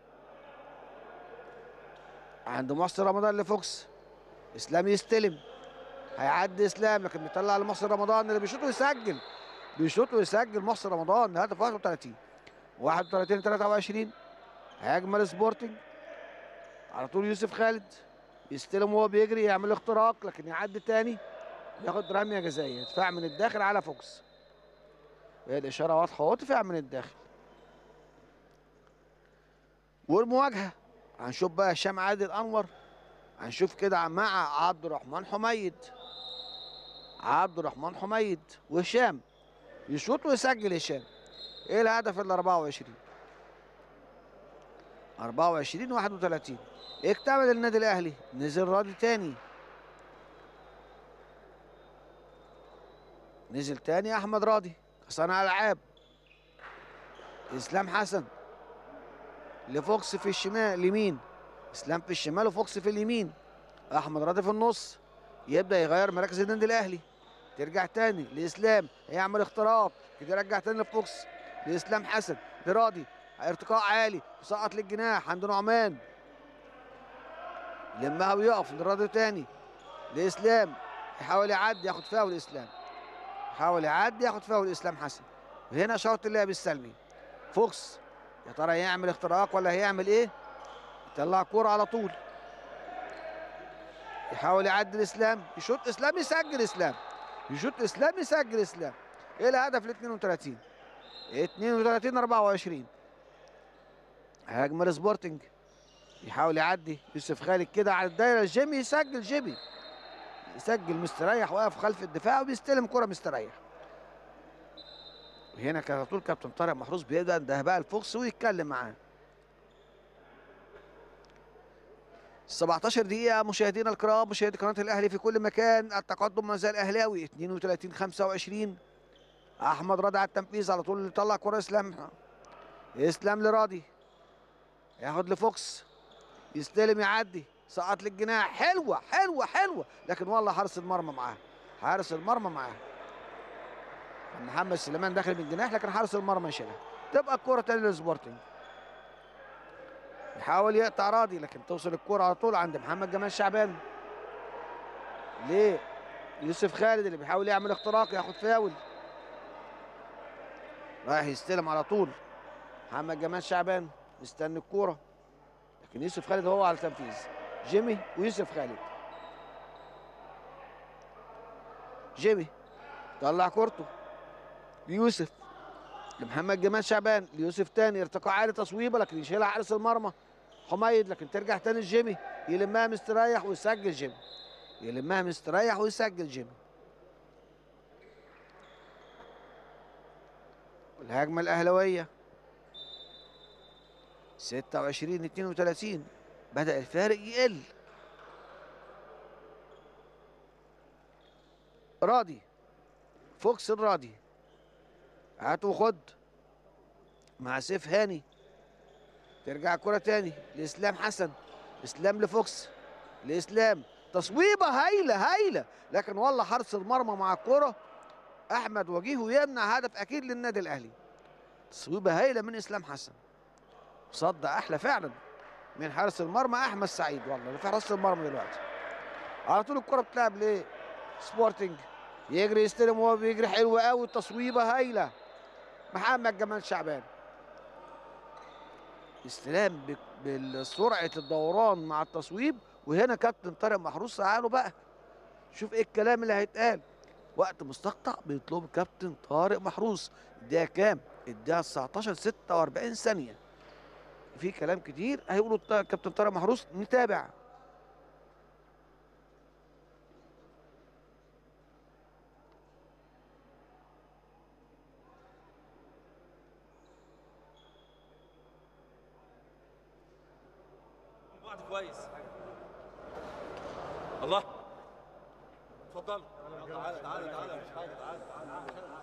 [SPEAKER 1] عند محسن رمضان لفوكس إسلام يستلم هيعدي إسلام لكن بيطلع لمحسن رمضان اللي بيشوط ويسجل بيشوط ويسجل محسن رمضان هدف 31 31 23 هيجمل سبورتنج على طول يوسف خالد يستلم وهو بيجري يعمل اختراق لكن يعدي تاني ياخد رميه جزائيه دفاع من الداخل على فوكس هي الاشاره واضحه اهو دفاع من الداخل والمواجهه هنشوف بقى هشام عادل انور هنشوف كده مع عبد الرحمن حميد عبد الرحمن حميد وهشام يشوط ويسجل هشام ايه الهدف ال 24 24 31 اكتمل النادي الاهلي نزل راضي تاني نزل تاني احمد راضي صانع العاب اسلام حسن لفوكس في الشمال اليمين اسلام في الشمال وفوكس في اليمين احمد راضي في النص يبدا يغير مراكز النادي الاهلي ترجع تاني لاسلام هيعمل اختراق كده يرجع تاني لفوكس لاسلام حسن لراضي ارتقاء عالي سقط للجناح عند نعمان لمها ويقف لراضي تاني لاسلام يحاول يعدي ياخد فاول اسلام يحاول يعدي ياخد فاول اسلام حسن وهنا شوط اللعب السلبي فوكس يا ترى يعمل اختراق ولا هيعمل ايه يطلع كوره على طول يحاول يعدي الاسلام يشوط اسلام يسجل اسلام يشوط اسلام يسجل اسلام ايه الهدف ال 32 32 24 هجمه لسبورتنج يحاول يعدي يوسف خالد كده على الدايره جيمي يسجل جيمي يسجل مستريح واقف خلف الدفاع وبيستلم كره مستريح وهنا كان على طول كابتن طارق محروس بيبدا ده بقى الفوكس ويتكلم معاه 17 دقيقة مشاهدينا الكرام مشاهدي قناة الأهلي في كل مكان التقدم ما زال أهلاوي 32 25 أحمد راضي على التنفيذ على طول طلع كرة إسلام إسلام لراضي ياخد لفوكس يستلم يعدي سقط للجناح حلوة حلوة حلوة لكن والله حارس المرمى معاه حارس المرمى معاه محمد سليمان داخل من الجناح لكن حارس المرمى يشيلها تبقى الكرة تاني للسبورتنج يحاول يقطع راضي لكن توصل الكرة على طول عند محمد جمال شعبان ليه يوسف خالد اللي بيحاول يعمل اختراق ياخد فاول رايح يستلم على طول محمد جمال شعبان مستني الكوره لكن يوسف خالد هو على التنفيذ جيمي ويوسف خالد جيمي طلع كورته ليوسف لمحمد جمال شعبان ليوسف تاني ارتقاء عالي تصويبه لكن يشيلها حارس المرمى حميد لكن ترجع تاني لجيمي يلمها مستريح ويسجل جيمي يلمها مستريح ويسجل جيمي الهجمه الاهلاويه 26 32 بدأ الفارق يقل راضي فوكس الراضي هات وخد مع سيف هاني ترجع كرة تاني لإسلام حسن إسلام لفوكس لإسلام تصويبة هايلة هايلة لكن والله حرس المرمى مع الكرة أحمد وجيه يمنع هدف أكيد للنادي الأهلي تصويبة هايلة من إسلام حسن صد احلى فعلا من حارس المرمى احمد سعيد والله اللي في حراسه المرمى دلوقتي على طول الكره بتلعب ليه سبورتنج يجري يستلم وهو بيجري حلو قوي التصويبه هايله محمد جمال شعبان استلام بسرعه الدوران مع التصويب وهنا كابتن طارق محروس تعالوا بقى شوف ايه الكلام اللي هيتقال وقت مستقطع بيطلب كابتن طارق محروس الدقيقه كام الدقيقه 19 46 ثانيه في كلام كتير هيقولوا كابتن طارق محروس نتابع
[SPEAKER 2] بعد كويس الله اتفضل تعالى تعالى تعالى مش حاجه تعالى تعالى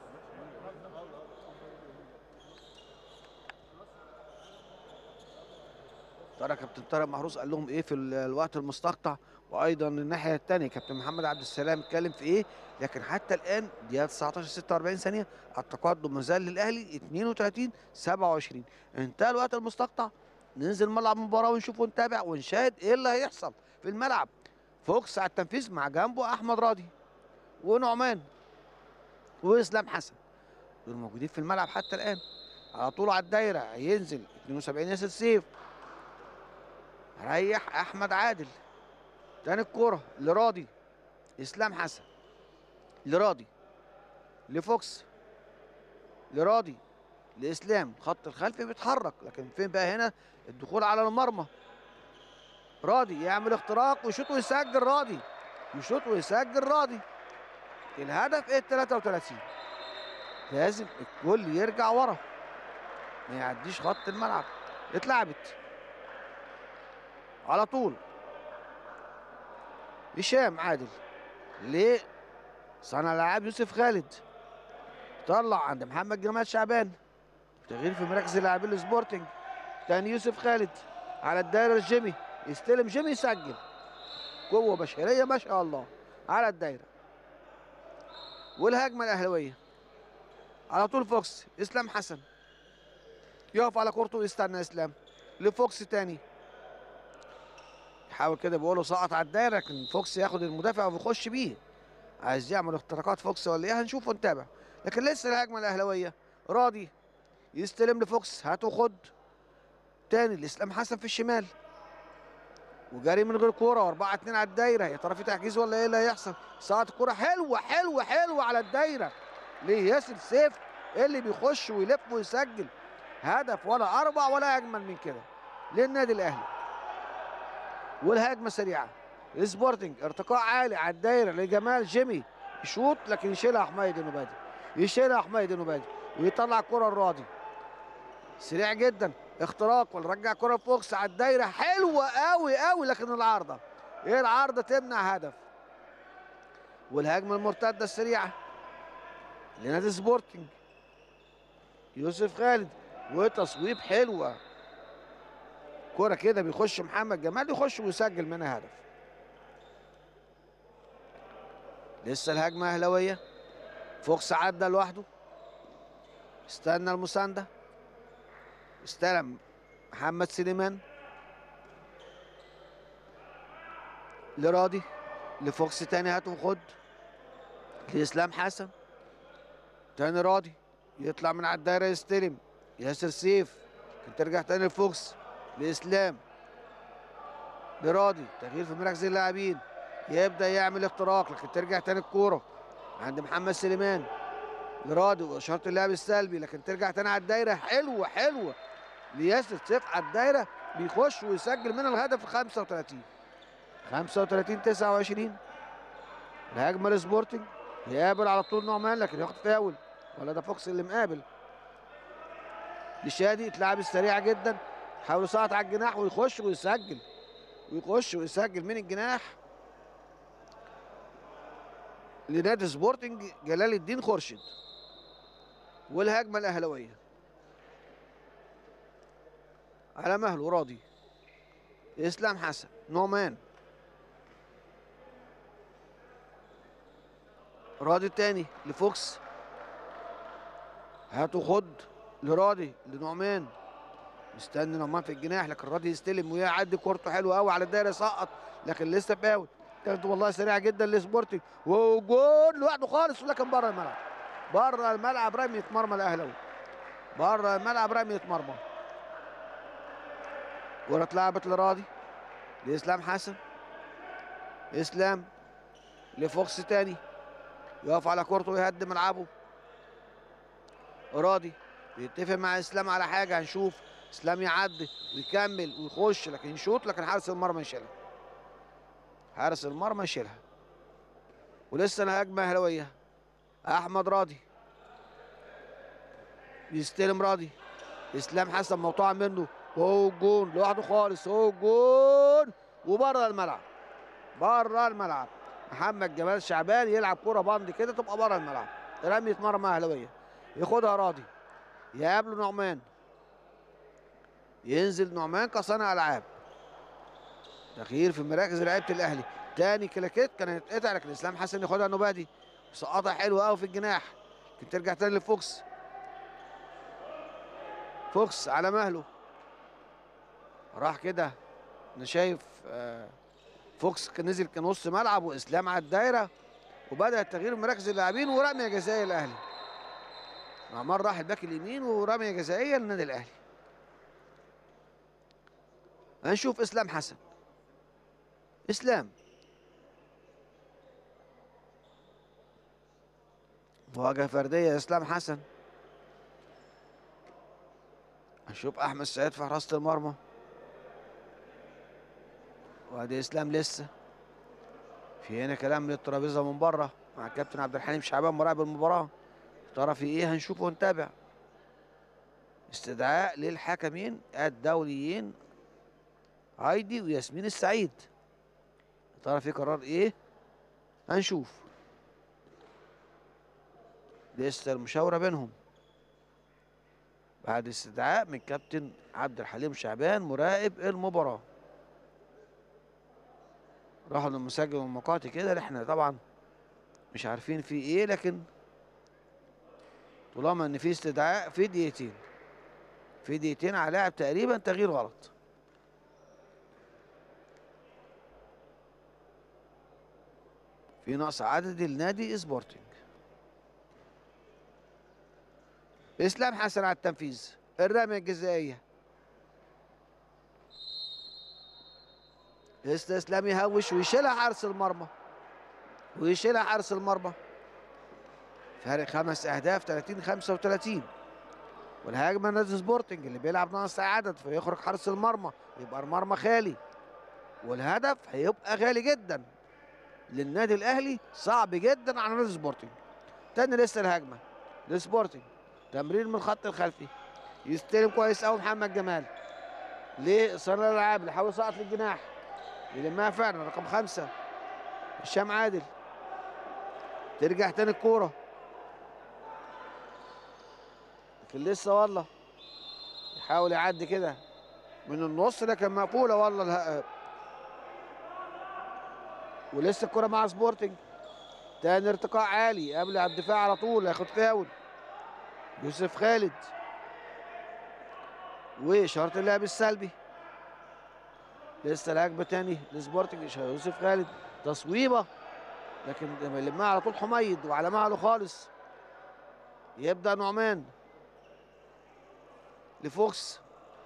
[SPEAKER 1] ترى كابتن طارق محروس قال لهم ايه في الوقت المستقطع وايضا الناحيه الثانيه كابتن محمد عبد السلام اتكلم في ايه لكن حتى الان دقيقه 19 46 ثانيه التقدم ما زال للاهلي 32 27 انتهى الوقت المستقطع ننزل ملعب المباراه ونشوف ونتابع ونشاهد ايه اللي هيحصل في الملعب فوكس على التنفيذ مع جنبه احمد راضي ونعمان واسلام حسن دول موجودين في الملعب حتى الان على طول على الدايره هينزل 72 ياسر سيف ريح احمد عادل تاني الكوره لراضي اسلام حسن لراضي لفوكس لراضي لاسلام خط الخلفي بيتحرك لكن فين بقى هنا الدخول على المرمى راضي يعمل اختراق ويشوط ويسجل راضي يشوط ويسجل راضي الهدف ايه 33 لازم الكل يرجع ورا ما يعديش خط الملعب اتلعبت على طول هشام عادل ليه صانع الالعاب يوسف خالد طلع عند محمد جمال شعبان تغيير في مراكز اللاعبين السبورتنج تاني يوسف خالد على الدايره الجيمي يستلم جيمي يسجل قوه بشريه ما شاء الله على الدايره والهجمه الاهلاويه على طول فوكس اسلام حسن يقف على كورته ويستنى اسلام لفوكس تاني يحاول كده بيقول له سقط على الدايره لكن فوكس ياخد المدافع ويخش بيه عايز يعمل اختراقات فوكس ولا ايه هنشوف ونتابع لكن لسه الهجمه الاهلاويه راضي يستلم لفوكس هات وخد تاني لاسلام حسن في الشمال وجري من غير كوره و4 2 على الدايره يا ترى في تحجيز ولا ايه اللي هيحصل سقط الكوره حلوه حلوه حلوه على الدايره ليه ياسر سيف اللي بيخش ويلف ويسجل هدف ولا اربع ولا اجمل من كده للنادي الاهلي والهجمه سريعه سبورتنج ارتقاء عالي على الدايره لجمال جيمي يشوط لكن يشيلها حميد النبادي يشيلها حميد النبادي ويطلع الكره الراضي سريع جدا اختراق ونرجع كره فوكس على الدايره حلوه قوي قوي لكن العارضه ايه العارضه تمنع هدف والهجمه المرتده السريعه لنادي سبورتنج يوسف خالد وتصويب حلوه كرة كده بيخش محمد جمال يخش ويسجل منها هدف لسه الهجمة أهلاوية فوكس عدى لوحده استنى المساندة استلم محمد سليمان لراضي لفوكس تاني هات وخد لإسلام حسن تاني راضي يطلع من على الدايرة يستلم ياسر سيف ترجع تاني لفوكس لإسلام لراضي تغيير في مراكز اللاعبين يبدأ يعمل اختراق لكن ترجع تاني الكورة عند محمد سليمان لراضي وإشارة اللاعب السلبي لكن ترجع تاني على الدايرة حلوة حلوة لياسر سيف على الدايرة بيخش ويسجل من الهدف ال 35 35 29 الهجمة لسبورتنج يقابل على طول نعمان لكن ياخد فاول ولا ده فوكس اللي مقابل لشادي اتلعب السريعة جدا حاول يسقط على الجناح ويخش ويسجل ويخش ويسجل من الجناح لنادي سبورتنج جلال الدين خورشيد والهجمه الاهلاويه على مهله راضي اسلام حسن نعمان راضي التاني لفوكس هاتوا خد لراضي لنعمان مستني نعمان في الجناح لكن راضي يستلم ويعدي كورته حلوه قوي على الدايره سقط لكن لسه فاول كانت والله سريعه جدا لسبورتنج وجول لوحده خالص ولكن بره الملعب بره الملعب رمية مرمى الاهلاوي بره الملعب رمية مرمى كرة اتلعبت لراضي لاسلام حسن اسلام لفوكس تاني يقف على كورته ويهدي ملعبه راضي بيتفق مع اسلام على حاجه هنشوف اسلام يعدي ويكمل ويخش لكن يشوط لكن حارس المرمى يشيلها حارس المرمى يشيلها ولسه الهجمه اهلاويه احمد راضي يستلم راضي اسلام حسن مقطوعه منه هو جون لوحده خالص هو جون وبره الملعب بره الملعب محمد جمال شعبان يلعب كره بند كده تبقى بره الملعب رميه مرمى اهلاويه ياخدها راضي يقابله نعمان ينزل نعمان كصانع العاب تغيير في مراكز لعيبه الاهلي تاني كلاكيت كان هيتقطع لكن اسلام حسن ياخدها نوبادي سقطها حلوه قوي في الجناح كنت ترجع تاني لفوكس فوكس على مهله راح كده انا شايف آه، فوكس كان نزل كنص ملعب واسلام على الدايره وبدا تغيير مراكز اللاعبين ورميه جزائيه الاهلي معمار راح الباك اليمين ورميه جزائيه للنادي الاهلي هنشوف اسلام حسن اسلام مواجهه فرديه اسلام حسن هنشوف احمد سعيد في حراسه المرمى وادي اسلام لسه في هنا كلام للترابيزه من بره مع الكابتن عبد الحليم شعبان مراقب المباراه ترى في ايه هنشوفه ونتابع استدعاء للحكمين الدوليين هايدي وياسمين السعيد يا ترى في قرار ايه هنشوف لسه المشاوره بينهم بعد استدعاء من كابتن عبد الحليم شعبان مراقب المباراه راحوا للمسجل والمقاطع كده اللي احنا طبعا مش عارفين في ايه لكن طالما ان في استدعاء في دقيقتين في دقيقتين على لاعب تقريبا تغيير غلط في نقص عدد النادي سبورتنج اسلام حسن على التنفيذ الرميه الجزائيه لسه اسلام يهوش ويشيلها حارس المرمى ويشيلها حارس المرمى فارق خمس اهداف 30 35 والهجمه نادي سبورتنج اللي بيلعب ناقص عدد فيخرج حارس المرمى يبقى المرمى خالي والهدف هيبقى غالي جدا للنادي الاهلي صعب جدا على نادي سبورتنج تاني لسه الهجمه لسبورتنج تمرير من الخط الخلفي يستلم كويس قوي محمد جمال لصانع الالعاب اللي حاول يسقط للجناح يلمها فعلا رقم خمسه هشام عادل ترجع تاني الكوره لكن لسه والله يحاول يعدي كده من النص لكن مقفوله والله اله... ولسه الكرة مع سبورتنج تاني ارتقاء عالي قبل على الدفاع على طول هياخد فاول يوسف خالد وشرط اللعب السلبي لسه الهجمه تاني لسبورتنج يوسف خالد تصويبه لكن لما يلمها على طول حميد وعلى مهله خالص يبدا نعمان لفوكس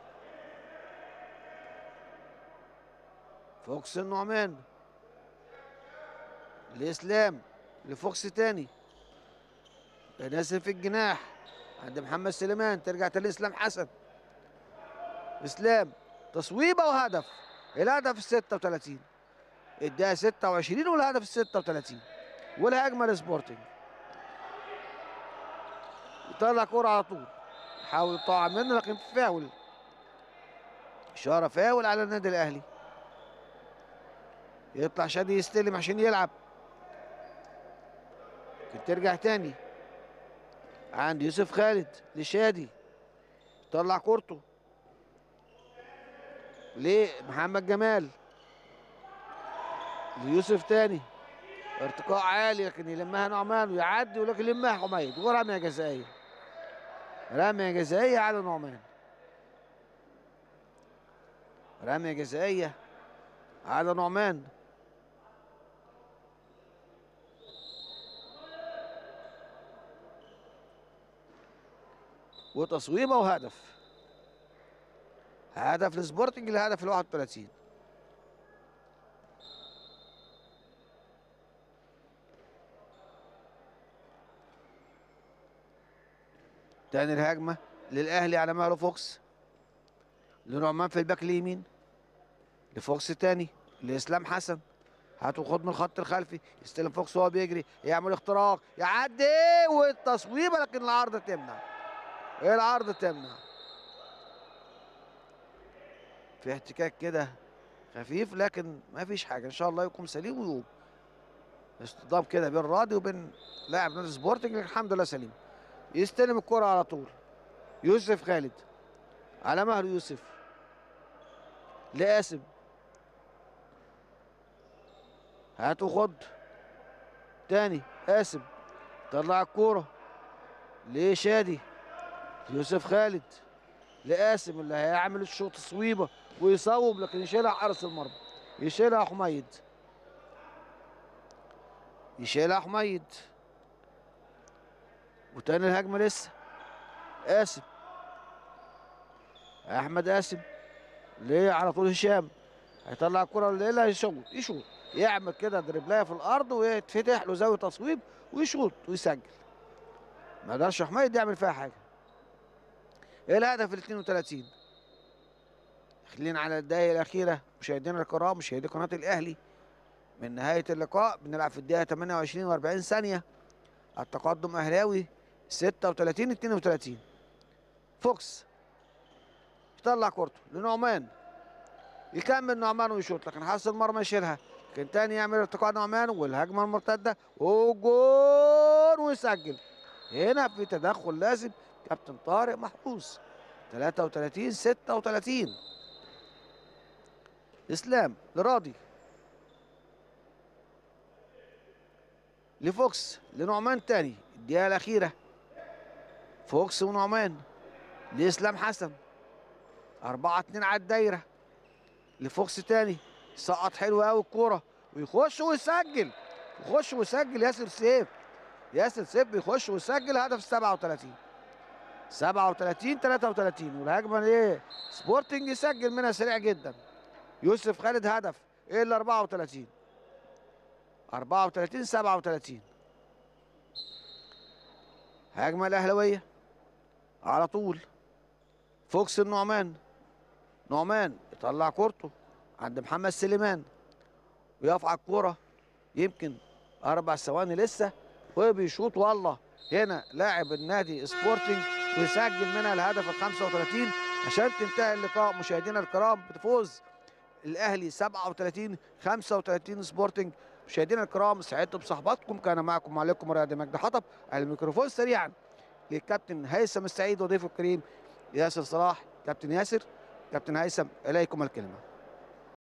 [SPEAKER 1] فوكس النعمان لاسلام لفوكس تاني نازل في الجناح عند محمد سليمان ترجع تاني اسلام حسن اسلام تصويبه وهدف الهدف ال 36 الدقيقه 26 والهدف ال 36 والهجمه لسبورتنج يطلع كوره على طول يحاول يطلع منه لكن فاول اشاره فاول على النادي الاهلي يطلع شادي يستلم عشان يلعب ممكن ترجع تاني عند يوسف خالد لشادي طلع كورته لمحمد جمال ليوسف تاني ارتقاء عالي لكن يلمها نعمان ويعدي ولكن يلمها حميد ورميه جزائيه رميه جزائيه على نعمان رميه جزائيه على نعمان وتصويبه وهدف هدف لسبورتنج الهدف ال 31 تاني الهجمة للأهلي على مهله فوكس لنعمان في الباك اليمين لفوكس تاني لإسلام حسن هاتوا خد من الخط الخلفي يستلم فوكس وهو بيجري يعمل اختراق يعدي والتصويبه لكن العارضه تمنع العارضه تمنع في احتكاك كده خفيف لكن ما فيش حاجه ان شاء الله يكون سليم ويقوم اصطدام كده بين راضي وبين لاعب نادي سبورتنج الحمد لله سليم يستلم الكرة على طول يوسف خالد على مهر يوسف لقاسم هات وخد تاني قاسم طلع الكورة لشادي يوسف خالد لقاسم اللي هيعمل الشوط تصويبه ويصوب لكن يشيلها حارس المرمى يشيلها حميد يشيلها حميد وتاني الهجمه لسه قاسم احمد قاسم ليه على طول هشام هيطلع الكره الليله يشوط يشوط يعمل كده دربلايه في الارض ويتفتح له زاويه تصويب ويشوط ويسجل ما قدرش حميد يعمل فيها حاجه ايه الهدف ال 32 خلينا على الدقايق الاخيره مشاهدينا الكرام مشاهدي قناه الاهلي من نهايه اللقاء بنلعب في الدقيقه 28 و40 ثانيه التقدم اهلاوي 36 32 فوكس يطلع كورته لنعمان يكمل نعمان ويشوط لكن حارس المرمى يشيلها لكن تاني يعمل ارتقاء نعمان والهجمه المرتده وجول ويسجل هنا في تدخل لازم كابتن طارق محروس 33 36 اسلام لراضي لفوكس لنعمان تاني الدقيقة الأخيرة فوكس ونعمان لإسلام حسن أربعة اتنين على الدايرة لفوكس تاني سقط حلو قوي الكورة ويخش ويسجل يخش ويسجل ياسر سيف ياسر سيف بيخش ويسجل هدف 37 37 33 والهجمة ليه سبورتنج يسجل منها سريع جدا يوسف خالد هدف الا 34 34 37 هجمه الاهلاويه على طول فوكس النعمان نعمان يطلع كورته عند محمد سليمان ويقف على الكوره يمكن اربع ثواني لسه وبيشوط والله هنا لاعب النادي سبورتنج ويسجل منها الهدف ال 35 عشان تنتهي اللقاء مشاهدينا الكرام بفوز الاهلي 37 35 سبورتنج مشاهدينا الكرام سعدت بصحباتكم كان معكم معلقكم مراد مجدي حطب الميكروفون سريعا للكابتن هيثم السعيد وضيفه الكريم ياسر صلاح كابتن ياسر كابتن هيثم اليكم الكلمه